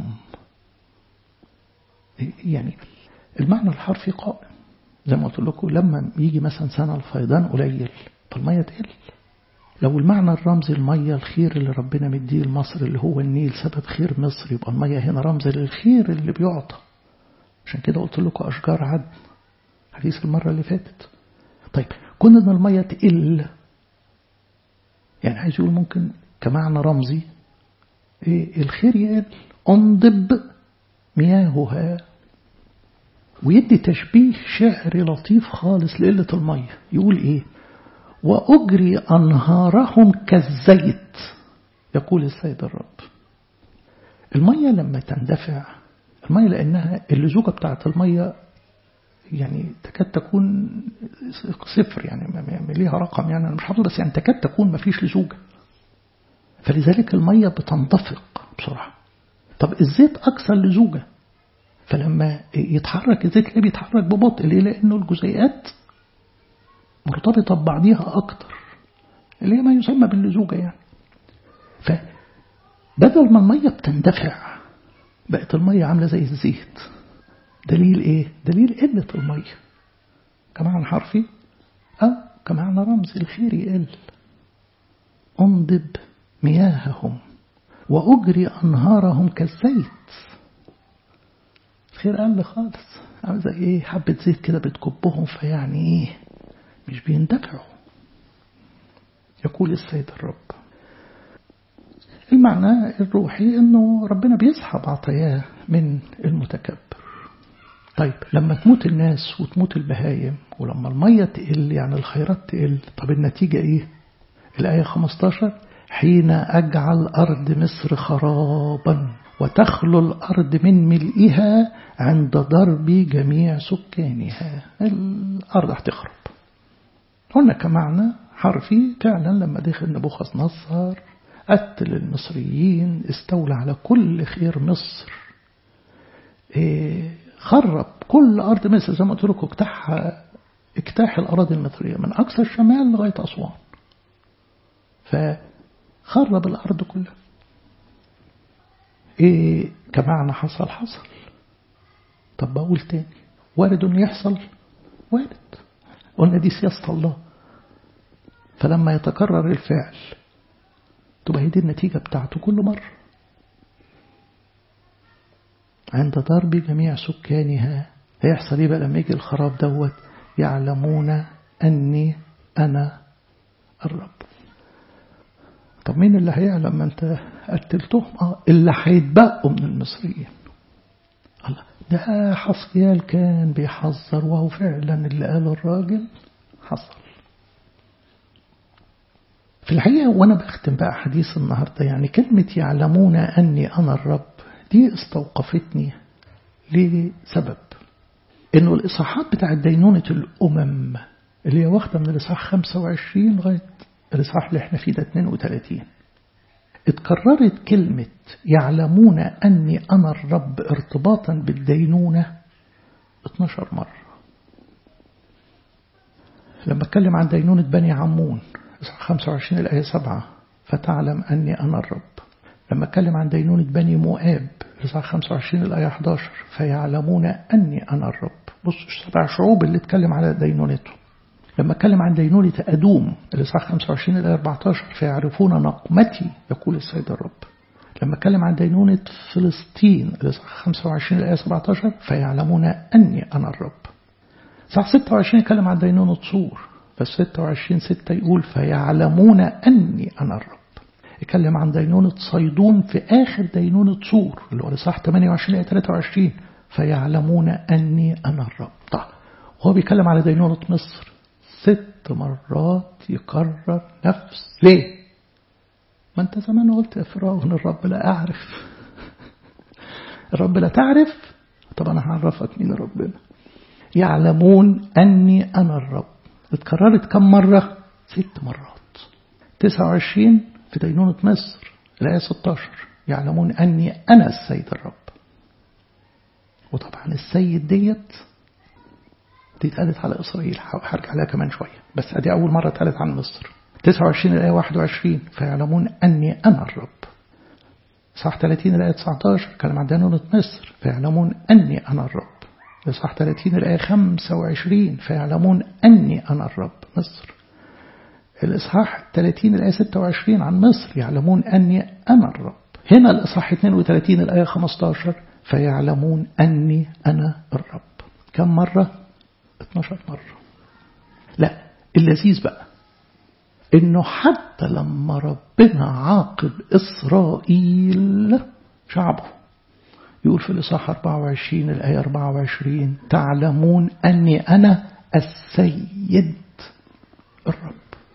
يعني المعنى الحرفي قائم زي ما قلت لكم لما يجي مثلا سنة الفيضان قليل فالمية تقل لو المعنى الرمزي المية الخير اللي ربنا مديه لمصر اللي هو النيل سبب خير مصر يبقى المية هنا رمز للخير اللي بيعطى عشان كده قلت لكم أشجار عدن حديث المرة اللي فاتت طيب كون ان المية تقل يعني عايز يقول ممكن كمعنى رمزي إيه الخير يقل انضب مياهها ويدي تشبيه شعري لطيف خالص لقلة المية يقول ايه وأجري أنهارهم كالزيت يقول السيد الرب المية لما تندفع المية لأنها اللزوجة بتاعت المية يعني تكاد تكون صفر يعني ليها رقم يعني أنا مش حافظ بس يعني تكاد تكون ما فيش لزوجة فلذلك المية بتنضفق بسرعة طب الزيت أكثر لزوجة فلما يتحرك الزيت ليه بيتحرك ببطء ليه لأنه الجزيئات مرتبطة ببعضيها أكتر اللي هي ما يسمى باللزوجة يعني فبدل ما المية بتندفع بقت المية عاملة زي الزيت دليل ايه دليل قلة المية كمعنى حرفي أو كمعنى رمز الخير يقل انضب مياههم وأجري أنهارهم كالزيت الخير قل خالص عامل زي ايه حبة زيت كده بتكبهم فيعني ايه مش بيندفعوا يقول السيد الرب المعنى الروحي انه ربنا بيسحب عطاياه من المتكبر طيب لما تموت الناس وتموت البهايم ولما المية تقل يعني الخيرات تقل طب النتيجة ايه الآية 15 حين أجعل أرض مصر خرابا وتخلو الأرض من ملئها عند ضرب جميع سكانها الأرض هتخرب هنا كمعنى حرفي فعلا لما دخل نبوخذ نصر قتل المصريين استولى على كل خير مصر خرب كل أرض مصر زي ما قلت لكم اجتاح اجتاح الأراضي المصرية من أقصى الشمال لغاية أسوان فخرب الأرض كلها إيه كمعنى حصل حصل طب بقول تاني وارد انه يحصل وارد قلنا دي سياسة الله فلما يتكرر الفعل تبقى هي دي النتيجة بتاعته كل مرة عند ضرب جميع سكانها هيحصل ايه بقى لما يجي الخراب دوت يعلمون أني أنا الرب طب مين اللي هيعلم ما انت قتلتهم اه اللي هيتبقوا من المصريين الله ده حسقيال كان بيحذر وهو فعلا اللي قاله الراجل حصل في الحقيقة وأنا بختم بقى حديث النهاردة يعني كلمة يعلمون أني أنا الرب دي استوقفتني لسبب إنه الإصحاحات بتاع دينونة الأمم اللي هي واخدة من الإصحاح 25 لغاية الإصحاح اللي احنا فيه ده 32 اتكررت كلمة يعلمون أني أنا الرب ارتباطا بالدينونة 12 مرة لما اتكلم عن دينونة بني عمون 25 الآية 7 فتعلم أني أنا الرب لما اتكلم عن دينونة بني مؤاب 25 الآية 11 فيعلمون أني أنا الرب بصوا سبع شعوب اللي اتكلم على دينونته لما اتكلم عن دينونة أدوم الإصحاح 25 إلى 14 فيعرفون نقمتي يقول السيد الرب لما اتكلم عن دينونة فلسطين الإصحاح 25 إلى 17 فيعلمون أني أنا الرب إصحاح 26 يتكلم عن دينونة صور بس 26 6 يقول فيعلمون أني أنا الرب يتكلم عن دينونة صيدون في آخر دينونة صور اللي هو الإصحاح 28 إلى 23 فيعلمون أني أنا الرب طيب وهو بيتكلم على دينونة مصر ست مرات يكرر نفس ليه ما انت زمان قلت يا فرعون الرب لا أعرف الرب لا تعرف طب أنا هعرفك مين ربنا يعلمون أني أنا الرب اتكررت كم مرة ست مرات 29 في دينونة مصر الآية 16 يعلمون أني أنا السيد الرب وطبعا السيد ديت دي اتقالت على إسرائيل هرجع عليها كمان شوية بس ادي أول مرة اتقالت عن مصر 29 الآية 21 فيعلمون أني أنا الرب صح 30 الآية 19 كلام عن دينونة مصر فيعلمون أني أنا الرب صح 30 الآية 25 فيعلمون أني أنا الرب مصر الإصحاح 30 الآية 26 عن مصر يعلمون أني أنا الرب هنا الإصحاح 32 الآية 15 فيعلمون أني أنا الرب كم مرة 12 مرة لا اللذيذ بقى انه حتى لما ربنا عاقب اسرائيل شعبه يقول في الاصحاح 24 الايه 24 تعلمون اني انا السيد الرب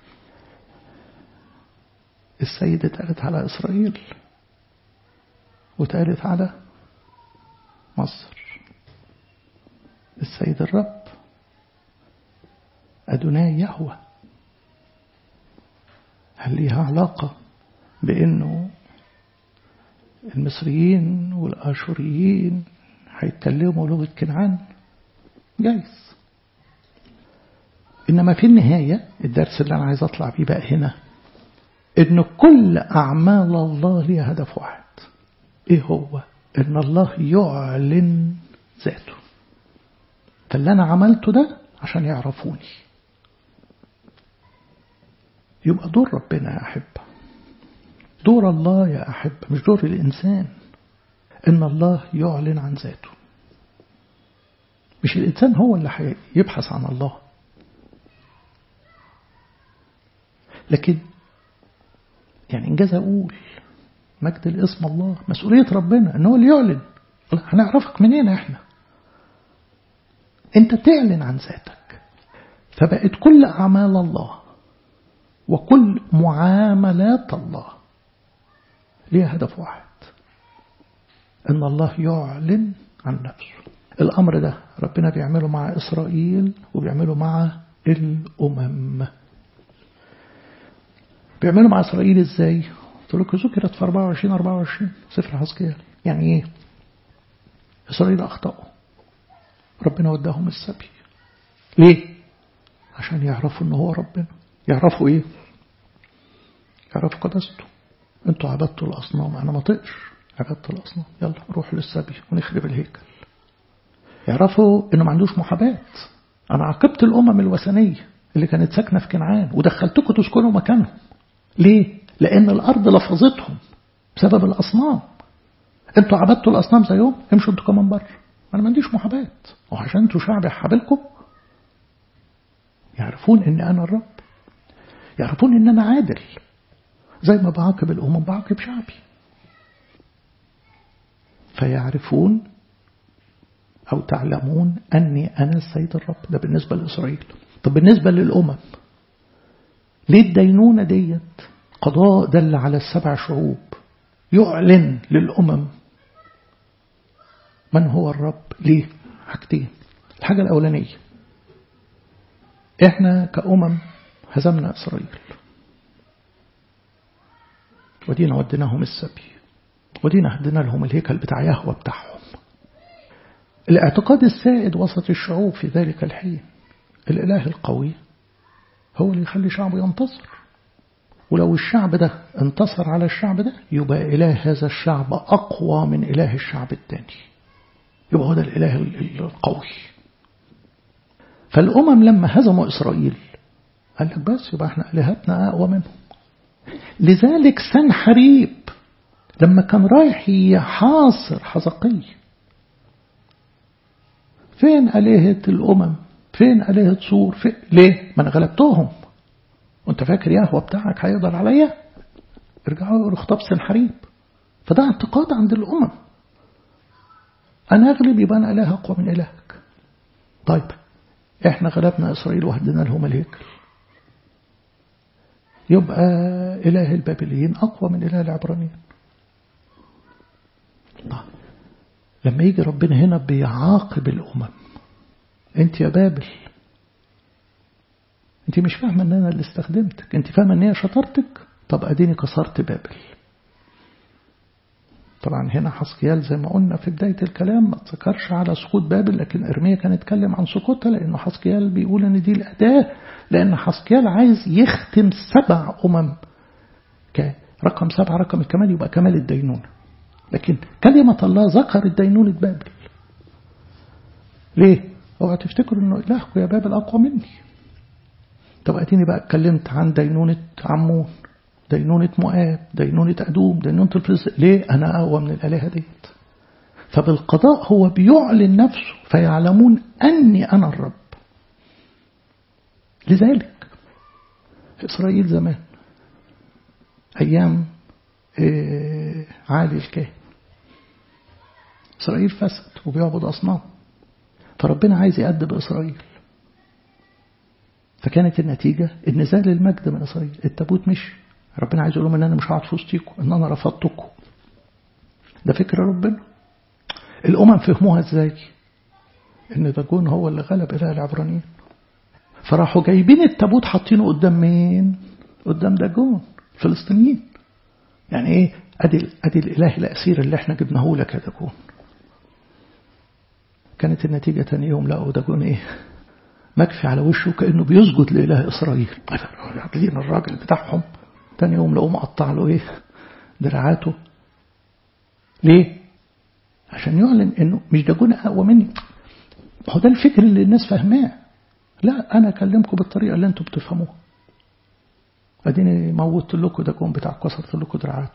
السيد اتقالت على اسرائيل واتقالت على مصر السيد الرب أدوناي يهوى هل ليها علاقة بأنه المصريين والآشوريين هيتكلموا لغة كنعان جايز إنما في النهاية الدرس اللي أنا عايز أطلع بيه بقى هنا إن كل أعمال الله ليها هدف واحد إيه هو؟ إن الله يعلن ذاته فاللي أنا عملته ده عشان يعرفوني يبقى دور ربنا يا أحبة دور الله يا أحبة مش دور الإنسان إن الله يعلن عن ذاته مش الإنسان هو اللي يبحث عن الله لكن يعني إنجاز أقول مجد الاسم الله مسؤولية ربنا إن هو اللي يعلن هنعرفك منين إحنا أنت تعلن عن ذاتك فبقت كل أعمال الله وكل معاملات الله ليها هدف واحد ان الله يعلن عن نفسه الامر ده ربنا بيعمله مع اسرائيل وبيعمله مع الامم بيعمله مع اسرائيل ازاي قلت لكم ذكرت في 24 24 سفر حسكيال يعني ايه اسرائيل اخطاوا ربنا وداهم السبي ليه عشان يعرفوا ان هو ربنا يعرفوا ايه يعرفوا قدسته انتوا عبدتوا الاصنام انا ما طقش عبدت الاصنام يلا روحوا للسبي ونخرب الهيكل يعرفوا انه ما عندوش محاباة انا عاقبت الامم الوثنية اللي كانت ساكنة في كنعان ودخلتكم تسكنوا مكانهم ليه لان الارض لفظتهم بسبب الاصنام انتوا عبدتوا الاصنام زيهم امشوا انتوا كمان بره انا ما عنديش محاباة وعشان انتوا شعب حابلكم يعرفون ان انا الرب يعرفون ان انا عادل زي ما بعاقب الامم بعاقب شعبي فيعرفون أو تعلمون أني أنا السيد الرب ده بالنسبة لإسرائيل طب بالنسبة للأمم ليه الدينونة ديت قضاء دل على السبع شعوب يعلن للأمم من هو الرب ليه حاجتين الحاجة الأولانية إحنا كأمم هزمنا إسرائيل ودينا وديناهم السبي ودينا هدينا لهم الهيكل بتاع يهوى بتاعهم الاعتقاد السائد وسط الشعوب في ذلك الحين الإله القوي هو اللي يخلي شعبه ينتصر ولو الشعب ده انتصر على الشعب ده يبقى إله هذا الشعب أقوى من إله الشعب الثاني يبقى هو ده الإله القوي فالأمم لما هزموا إسرائيل قال لك بس يبقى احنا إلهتنا أقوى منهم لذلك سنحريب لما كان رايح يحاصر حزقي فين آلهة الأمم فين آلهة صور فين ليه ما أنا غلبتهم وانت فاكر يهوى بتاعك هيقدر عليا ارجعوا يقولوا خطاب سنحريب فده اعتقاد عند الأمم أنا أغلب يبقى أنا إله أقوى من إلهك طيب إحنا غلبنا إسرائيل وهدنا لهم الهيكل يبقى إله البابليين أقوى من إله العبرانيين طيب لما يجي ربنا هنا بيعاقب الأمم أنت يا بابل أنت مش فاهمة أن أنا اللي استخدمتك أنت فاهمة أن هي شطارتك طب أديني كسرت بابل طبعا هنا حسقيال زي ما قلنا في بداية الكلام ما تذكرش على سقوط بابل لكن إرميا كان يتكلم عن سقوطها لأنه حسقيال بيقول أن دي الأداة لأن حسقيال عايز يختم سبع أمم رقم سبعة رقم الكمال يبقى كمال الدينونة لكن كلمة الله ذكرت دينونة بابل ليه؟ اوعى تفتكروا انه الهكم يا بابل اقوى مني طب اتيني بقى اتكلمت عن دينونة عمون دينونة مؤاب دينونة أدوم دينونة الفلسطين ليه أنا أقوى من الآلهة ديت فبالقضاء هو بيعلن نفسه فيعلمون أني أنا الرب لذلك في إسرائيل زمان أيام إيه عالي الكاهن إسرائيل فسد وبيعبد أصنام فربنا عايز يأدب إسرائيل فكانت النتيجة النزال المجد من إسرائيل التابوت مشي ربنا عايز يقول لهم ان انا مش هقعد في وسطيكم ان انا رفضتكم ده فكر ربنا الامم فهموها ازاي ان داجون هو اللي غلب اله العبرانيين فراحوا جايبين التابوت حاطينه قدام مين قدام داجون الفلسطينيين يعني ايه ادي ادي الاله الاسير اللي احنا جبناه لك يا داجون كانت النتيجة تاني يوم لقوا داجون ايه مكفي على وشه كأنه بيسجد لإله إسرائيل عاملين الراجل بتاعهم تاني يوم لقوه مقطع له ايه دراعاته ليه عشان يعلن انه مش ده جنى اقوى مني هو ده الفكر اللي الناس فاهماه لا انا اكلمكم بالطريقه اللي انتم بتفهموها اديني موتت لكم ده جون بتاع كسرت لكم دراعاته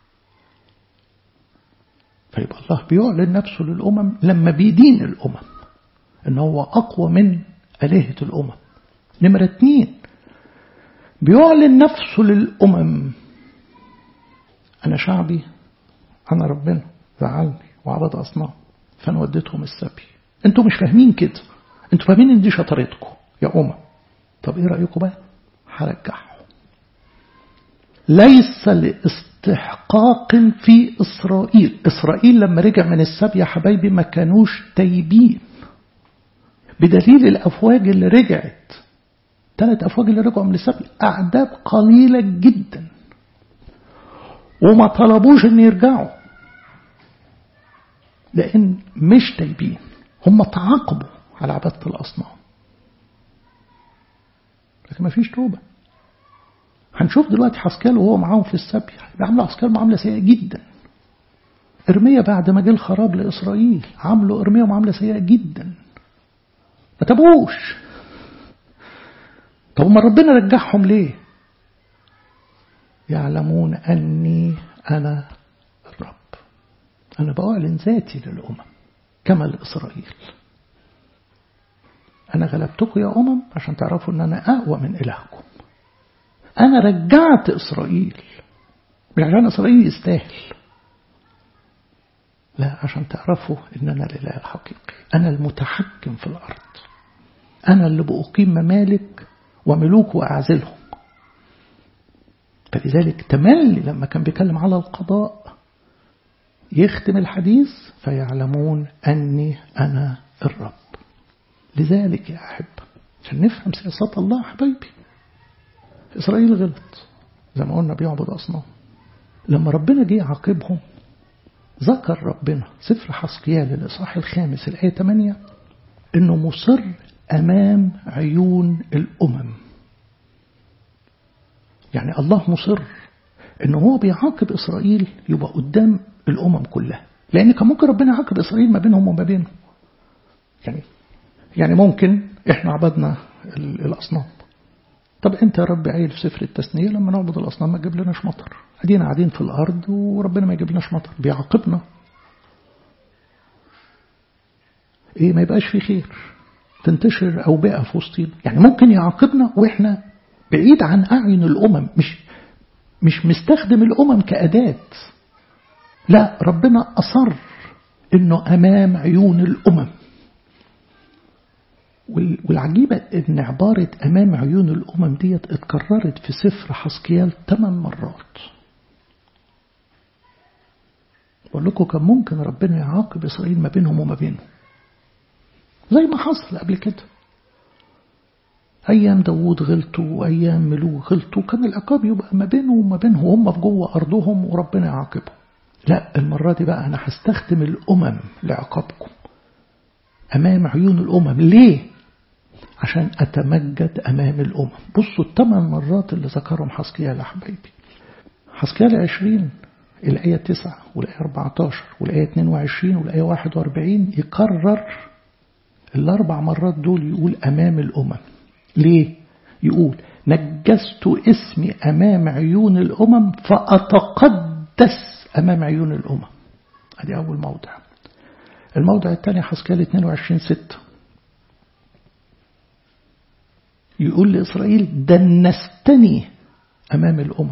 فيبقى الله بيعلن نفسه للامم لما بيدين الامم ان هو اقوى من الهه الامم نمره اتنين بيعلن نفسه للأمم أنا شعبي أنا ربنا زعلني وعبد أصنام فأنا وديتهم السبي أنتوا مش فاهمين كده أنتوا فاهمين إن دي شطارتكم يا أمم طب إيه رأيكم بقى هرجعهم ليس لاستحقاق في إسرائيل إسرائيل لما رجع من السبي يا حبايبي ما كانوش تايبين بدليل الأفواج اللي رجعت ثلاث أفواج اللي رجعوا من السبي أعداد قليلة جدا وما طلبوش أن يرجعوا لأن مش تايبين هم تعاقبوا على عبادة الأصنام لكن ما فيش توبة هنشوف دلوقتي حسكال وهو معاهم في السبي بيعملوا حسكال معاملة سيئة جدا إرميا بعد ما جه الخراب لإسرائيل عملوا إرميا معاملة سيئة جدا ما تابوش طب ما ربنا رجعهم ليه يعلمون أني أنا الرب أنا بأعلن ذاتي للأمم كما لإسرائيل أنا غلبتكم يا أمم عشان تعرفوا أن أنا أقوى من إلهكم أنا رجعت إسرائيل مش عشان إسرائيل يستاهل لا عشان تعرفوا أن أنا الإله الحقيقي أنا المتحكم في الأرض أنا اللي بأقيم ممالك وملوك وأعزلهم فلذلك تملي لما كان بيتكلم على القضاء يختم الحديث فيعلمون أني أنا الرب لذلك يا أحب عشان نفهم سياسات الله حبايبي إسرائيل غلط زي ما قلنا بيعبد أصنام لما ربنا جه يعاقبهم ذكر ربنا سفر حسقيال الإصحاح الخامس الآية 8 إنه مصر أمام عيون الأمم يعني الله مصر إنه هو بيعاقب إسرائيل يبقى قدام الأمم كلها لأن كان ممكن ربنا يعاقب إسرائيل ما بينهم وما بينه يعني يعني ممكن إحنا عبدنا الأصنام طب أنت يا رب عيل في سفر التثنية لما نعبد الأصنام ما تجيب لناش مطر قاعدين قاعدين في الأرض وربنا ما يجيب لناش مطر بيعاقبنا إيه ما يبقاش في خير تنتشر أوبئة في وسطينا يعني ممكن يعاقبنا وإحنا بعيد عن أعين الأمم مش مش مستخدم الأمم كأداة لا ربنا أصر إنه أمام عيون الأمم والعجيبة إن عبارة أمام عيون الأمم ديت اتكررت في سفر حسكيال ثمان مرات بقول لكم كان ممكن ربنا يعاقب إسرائيل ما بينهم وما بينه زي ما حصل قبل كده أيام داوود غلطوا وأيام ملوك غلطوا كان العقاب يبقى ما بينه وما بينه هم في جوه أرضهم وربنا يعاقبهم لا المرة دي بقى أنا هستخدم الأمم لعقابكم أمام عيون الأمم ليه؟ عشان أتمجد أمام الأمم بصوا الثمان مرات اللي ذكرهم حسكيال يا حبايبي حسكيال 20 الآية 9 والآية 14 والآية 22 والآية 41 يكرر الأربع مرات دول يقول أمام الأمم ليه؟ يقول نجست اسمي أمام عيون الأمم فأتقدس أمام عيون الأمم هذه أول موضع الموضع الثاني حسكال 22 6 يقول لإسرائيل دنستني أمام الأمم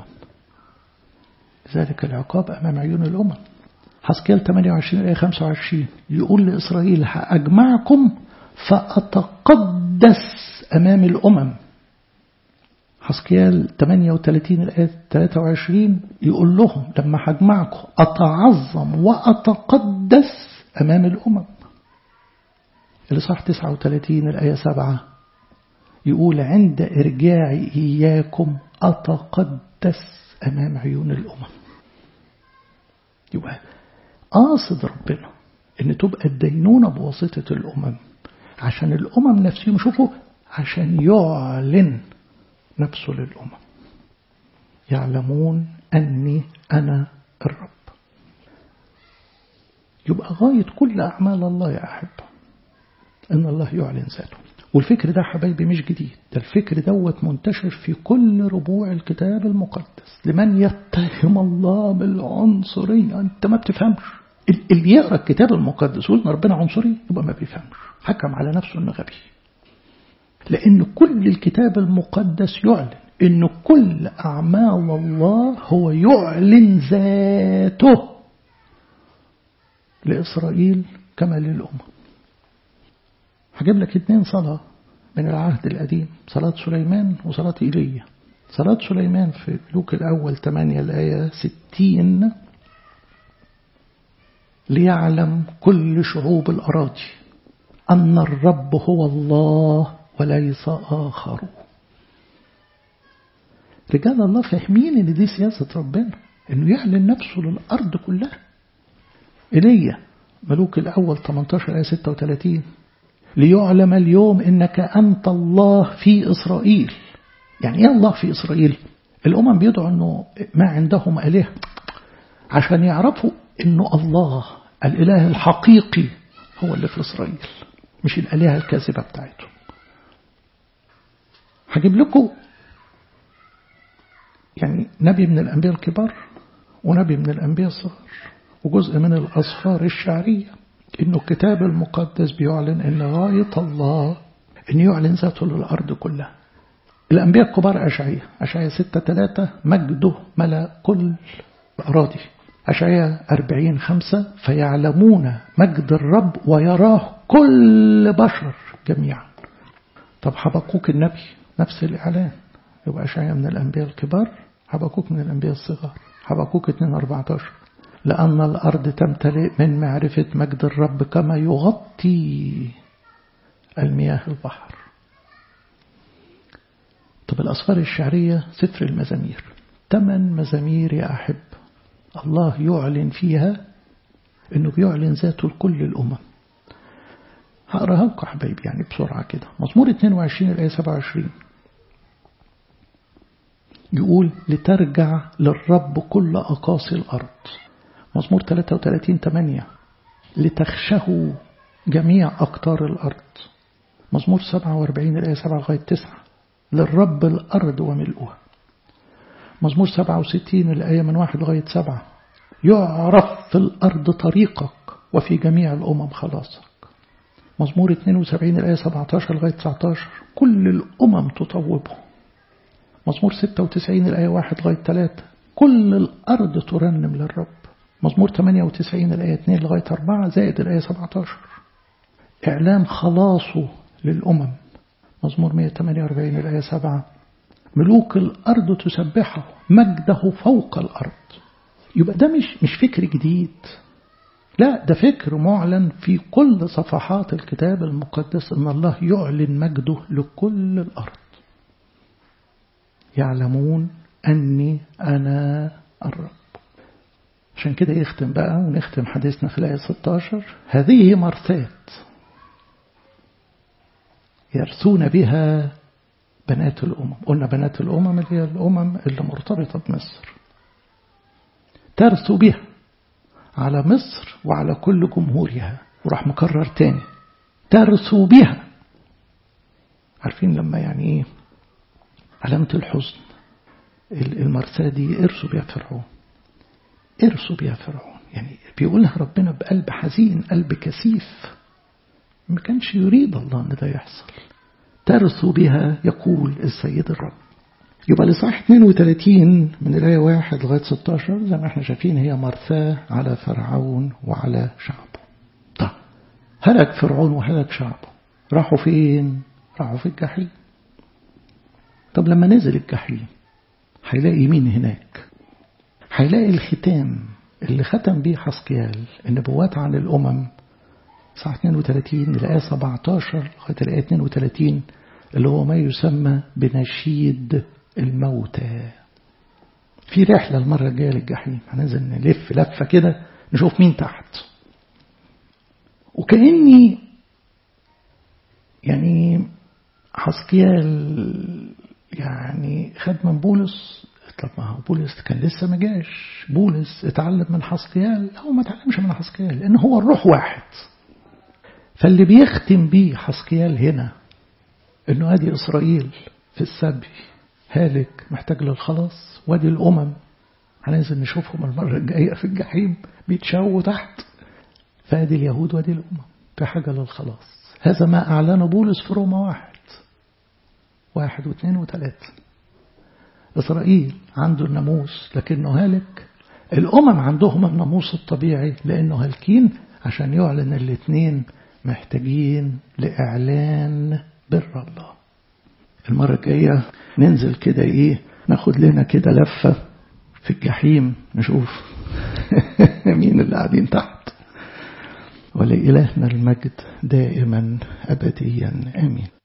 ذلك العقاب أمام عيون الأمم حسكال 28 آية 25 يقول لإسرائيل هأجمعكم فأتقدس أمام الأمم حسكيال 38 الآية 23 يقول لهم لما هجمعكم أتعظم وأتقدس أمام الأمم الإصحاح 39 الآية 7 يقول عند إرجاعي إياكم أتقدس أمام عيون الأمم يبقى قاصد ربنا إن تبقى الدينونة بواسطة الأمم عشان الأمم نفسهم يشوفوا عشان يعلن نفسه للأمم يعلمون أني أنا الرب يبقى غاية كل أعمال الله يا أحب أن الله يعلن ذاته والفكر ده حبايبي مش جديد ده الفكر دوت منتشر في كل ربوع الكتاب المقدس لمن يتهم الله بالعنصرية أنت ما بتفهمش اللي يقرأ الكتاب المقدس يقول ربنا عنصري يبقى ما بيفهمش حكم على نفسه انه غبي لأن كل الكتاب المقدس يعلن أن كل أعمال الله هو يعلن ذاته لإسرائيل كما للأمة هجيب لك اتنين صلاة من العهد القديم صلاة سليمان وصلاة إيليا صلاة سليمان في لوك الأول 8 الآية 60 ليعلم كل شعوب الأراضي أن الرب هو الله وليس آخر رجال الله فاهمين ان دي سياسة ربنا انه يعلن نفسه للأرض كلها إيليا ملوك الأول 18 آية 36 ليعلم اليوم إنك أنت الله في إسرائيل يعني إيه الله في إسرائيل الأمم بيدعوا أنه ما عندهم آلهة عشان يعرفوا أنه الله الإله الحقيقي هو اللي في إسرائيل مش الآلهة الكاذبة بتاعتهم هجيب لكم يعني نبي من الأنبياء الكبار ونبي من الأنبياء الصغار وجزء من الأصفار الشعرية إنه الكتاب المقدس بيعلن إن غاية الله إن يعلن ذاته للأرض كلها الأنبياء الكبار أشعية أشعية ستة ثلاثة مجده ملا كل الأراضي أشعية أربعين خمسة فيعلمون مجد الرب ويراه كل بشر جميعا طب حبقوك النبي نفس الإعلان يبقى أشعية من الأنبياء الكبار حبقوك من الأنبياء الصغار حبقوك 2 14 لأن الأرض تمتلئ من معرفة مجد الرب كما يغطي المياه البحر طب الأصفار الشعرية سفر المزامير ثمان مزامير يا أحب الله يعلن فيها أنه بيعلن ذاته لكل الأمم هقراها لكم حبايبي يعني بسرعة كده مزمور 22 الآية 27 يقول لترجع للرب كل أقاصي الأرض مزمور 33 8 لتخشه جميع أقطار الأرض مزمور 47 الآية 7 لغاية 9 للرب الأرض وملؤها مزمور 67 الآية من 1 لغاية 7 يعرف في الأرض طريقك وفي جميع الأمم خلاصك مزمور 72 الآية 17 لغاية 19 كل الأمم تطوبه مزمور 96 الآية 1 لغاية 3 كل الأرض ترنم للرب مزمور 98 الآية 2 لغاية 4 زائد الآية 17 إعلان خلاصه للأمم مزمور 148 الآية 7 ملوك الأرض تسبحه مجده فوق الأرض يبقى ده مش مش فكر جديد لا ده فكر معلن في كل صفحات الكتاب المقدس أن الله يعلن مجده لكل الأرض يعلمون أني أنا الرب عشان كده يختم بقى ونختم حديثنا في الآية 16 هذه مرثات يرثون بها بنات الأمم قلنا بنات الأمم اللي هي الأمم اللي مرتبطة بمصر ترث بها على مصر وعلى كل جمهورها وراح مكرر تاني ترث بها عارفين لما يعني ايه علامة الحزن المرثاة دي ارثوا بها فرعون ارثوا بها فرعون يعني بيقولها ربنا بقلب حزين قلب كثيف ما كانش يريد الله ان ده يحصل ترثوا بها يقول السيد الرب يبقى لصح 32 من الآية 1 لغاية 16 زي ما احنا شايفين هي مرثاة على فرعون وعلى شعبه طب هلك فرعون وهلك شعبه راحوا فين؟ راحوا في الجحيم طب لما نزل الجحيم هيلاقي مين هناك؟ هيلاقي الختام اللي ختم بيه حسقيال النبوات عن الأمم صح 32 الآية 17 لغاية الآية 32 اللي هو ما يسمى بنشيد الموتى في رحلة المرة الجاية للجحيم هننزل نلف لفة كده نشوف مين تحت وكأني يعني حسقيال يعني خد من بولس طب ما هو بولس كان لسه ما جاش بولس اتعلم من حسقيال لا هو ما اتعلمش من حسقيال لان هو الروح واحد فاللي بيختم بيه حسقيال هنا انه ادي اسرائيل في السبي هالك محتاج للخلاص وادي الامم هننزل نشوفهم المره الجايه في الجحيم بيتشووا تحت فادي اليهود وادي الامم في حاجه للخلاص هذا ما اعلنه بولس في روما واحد واحد واثنين وثلاثه إسرائيل عنده الناموس لكنه هالك الأمم عندهم الناموس الطبيعي لأنه هالكين عشان يعلن الاثنين محتاجين لإعلان بر الله المرة الجاية ننزل كده إيه ناخد لنا كده لفة في الجحيم نشوف مين اللي قاعدين تحت ولإلهنا المجد دائما أبديا آمين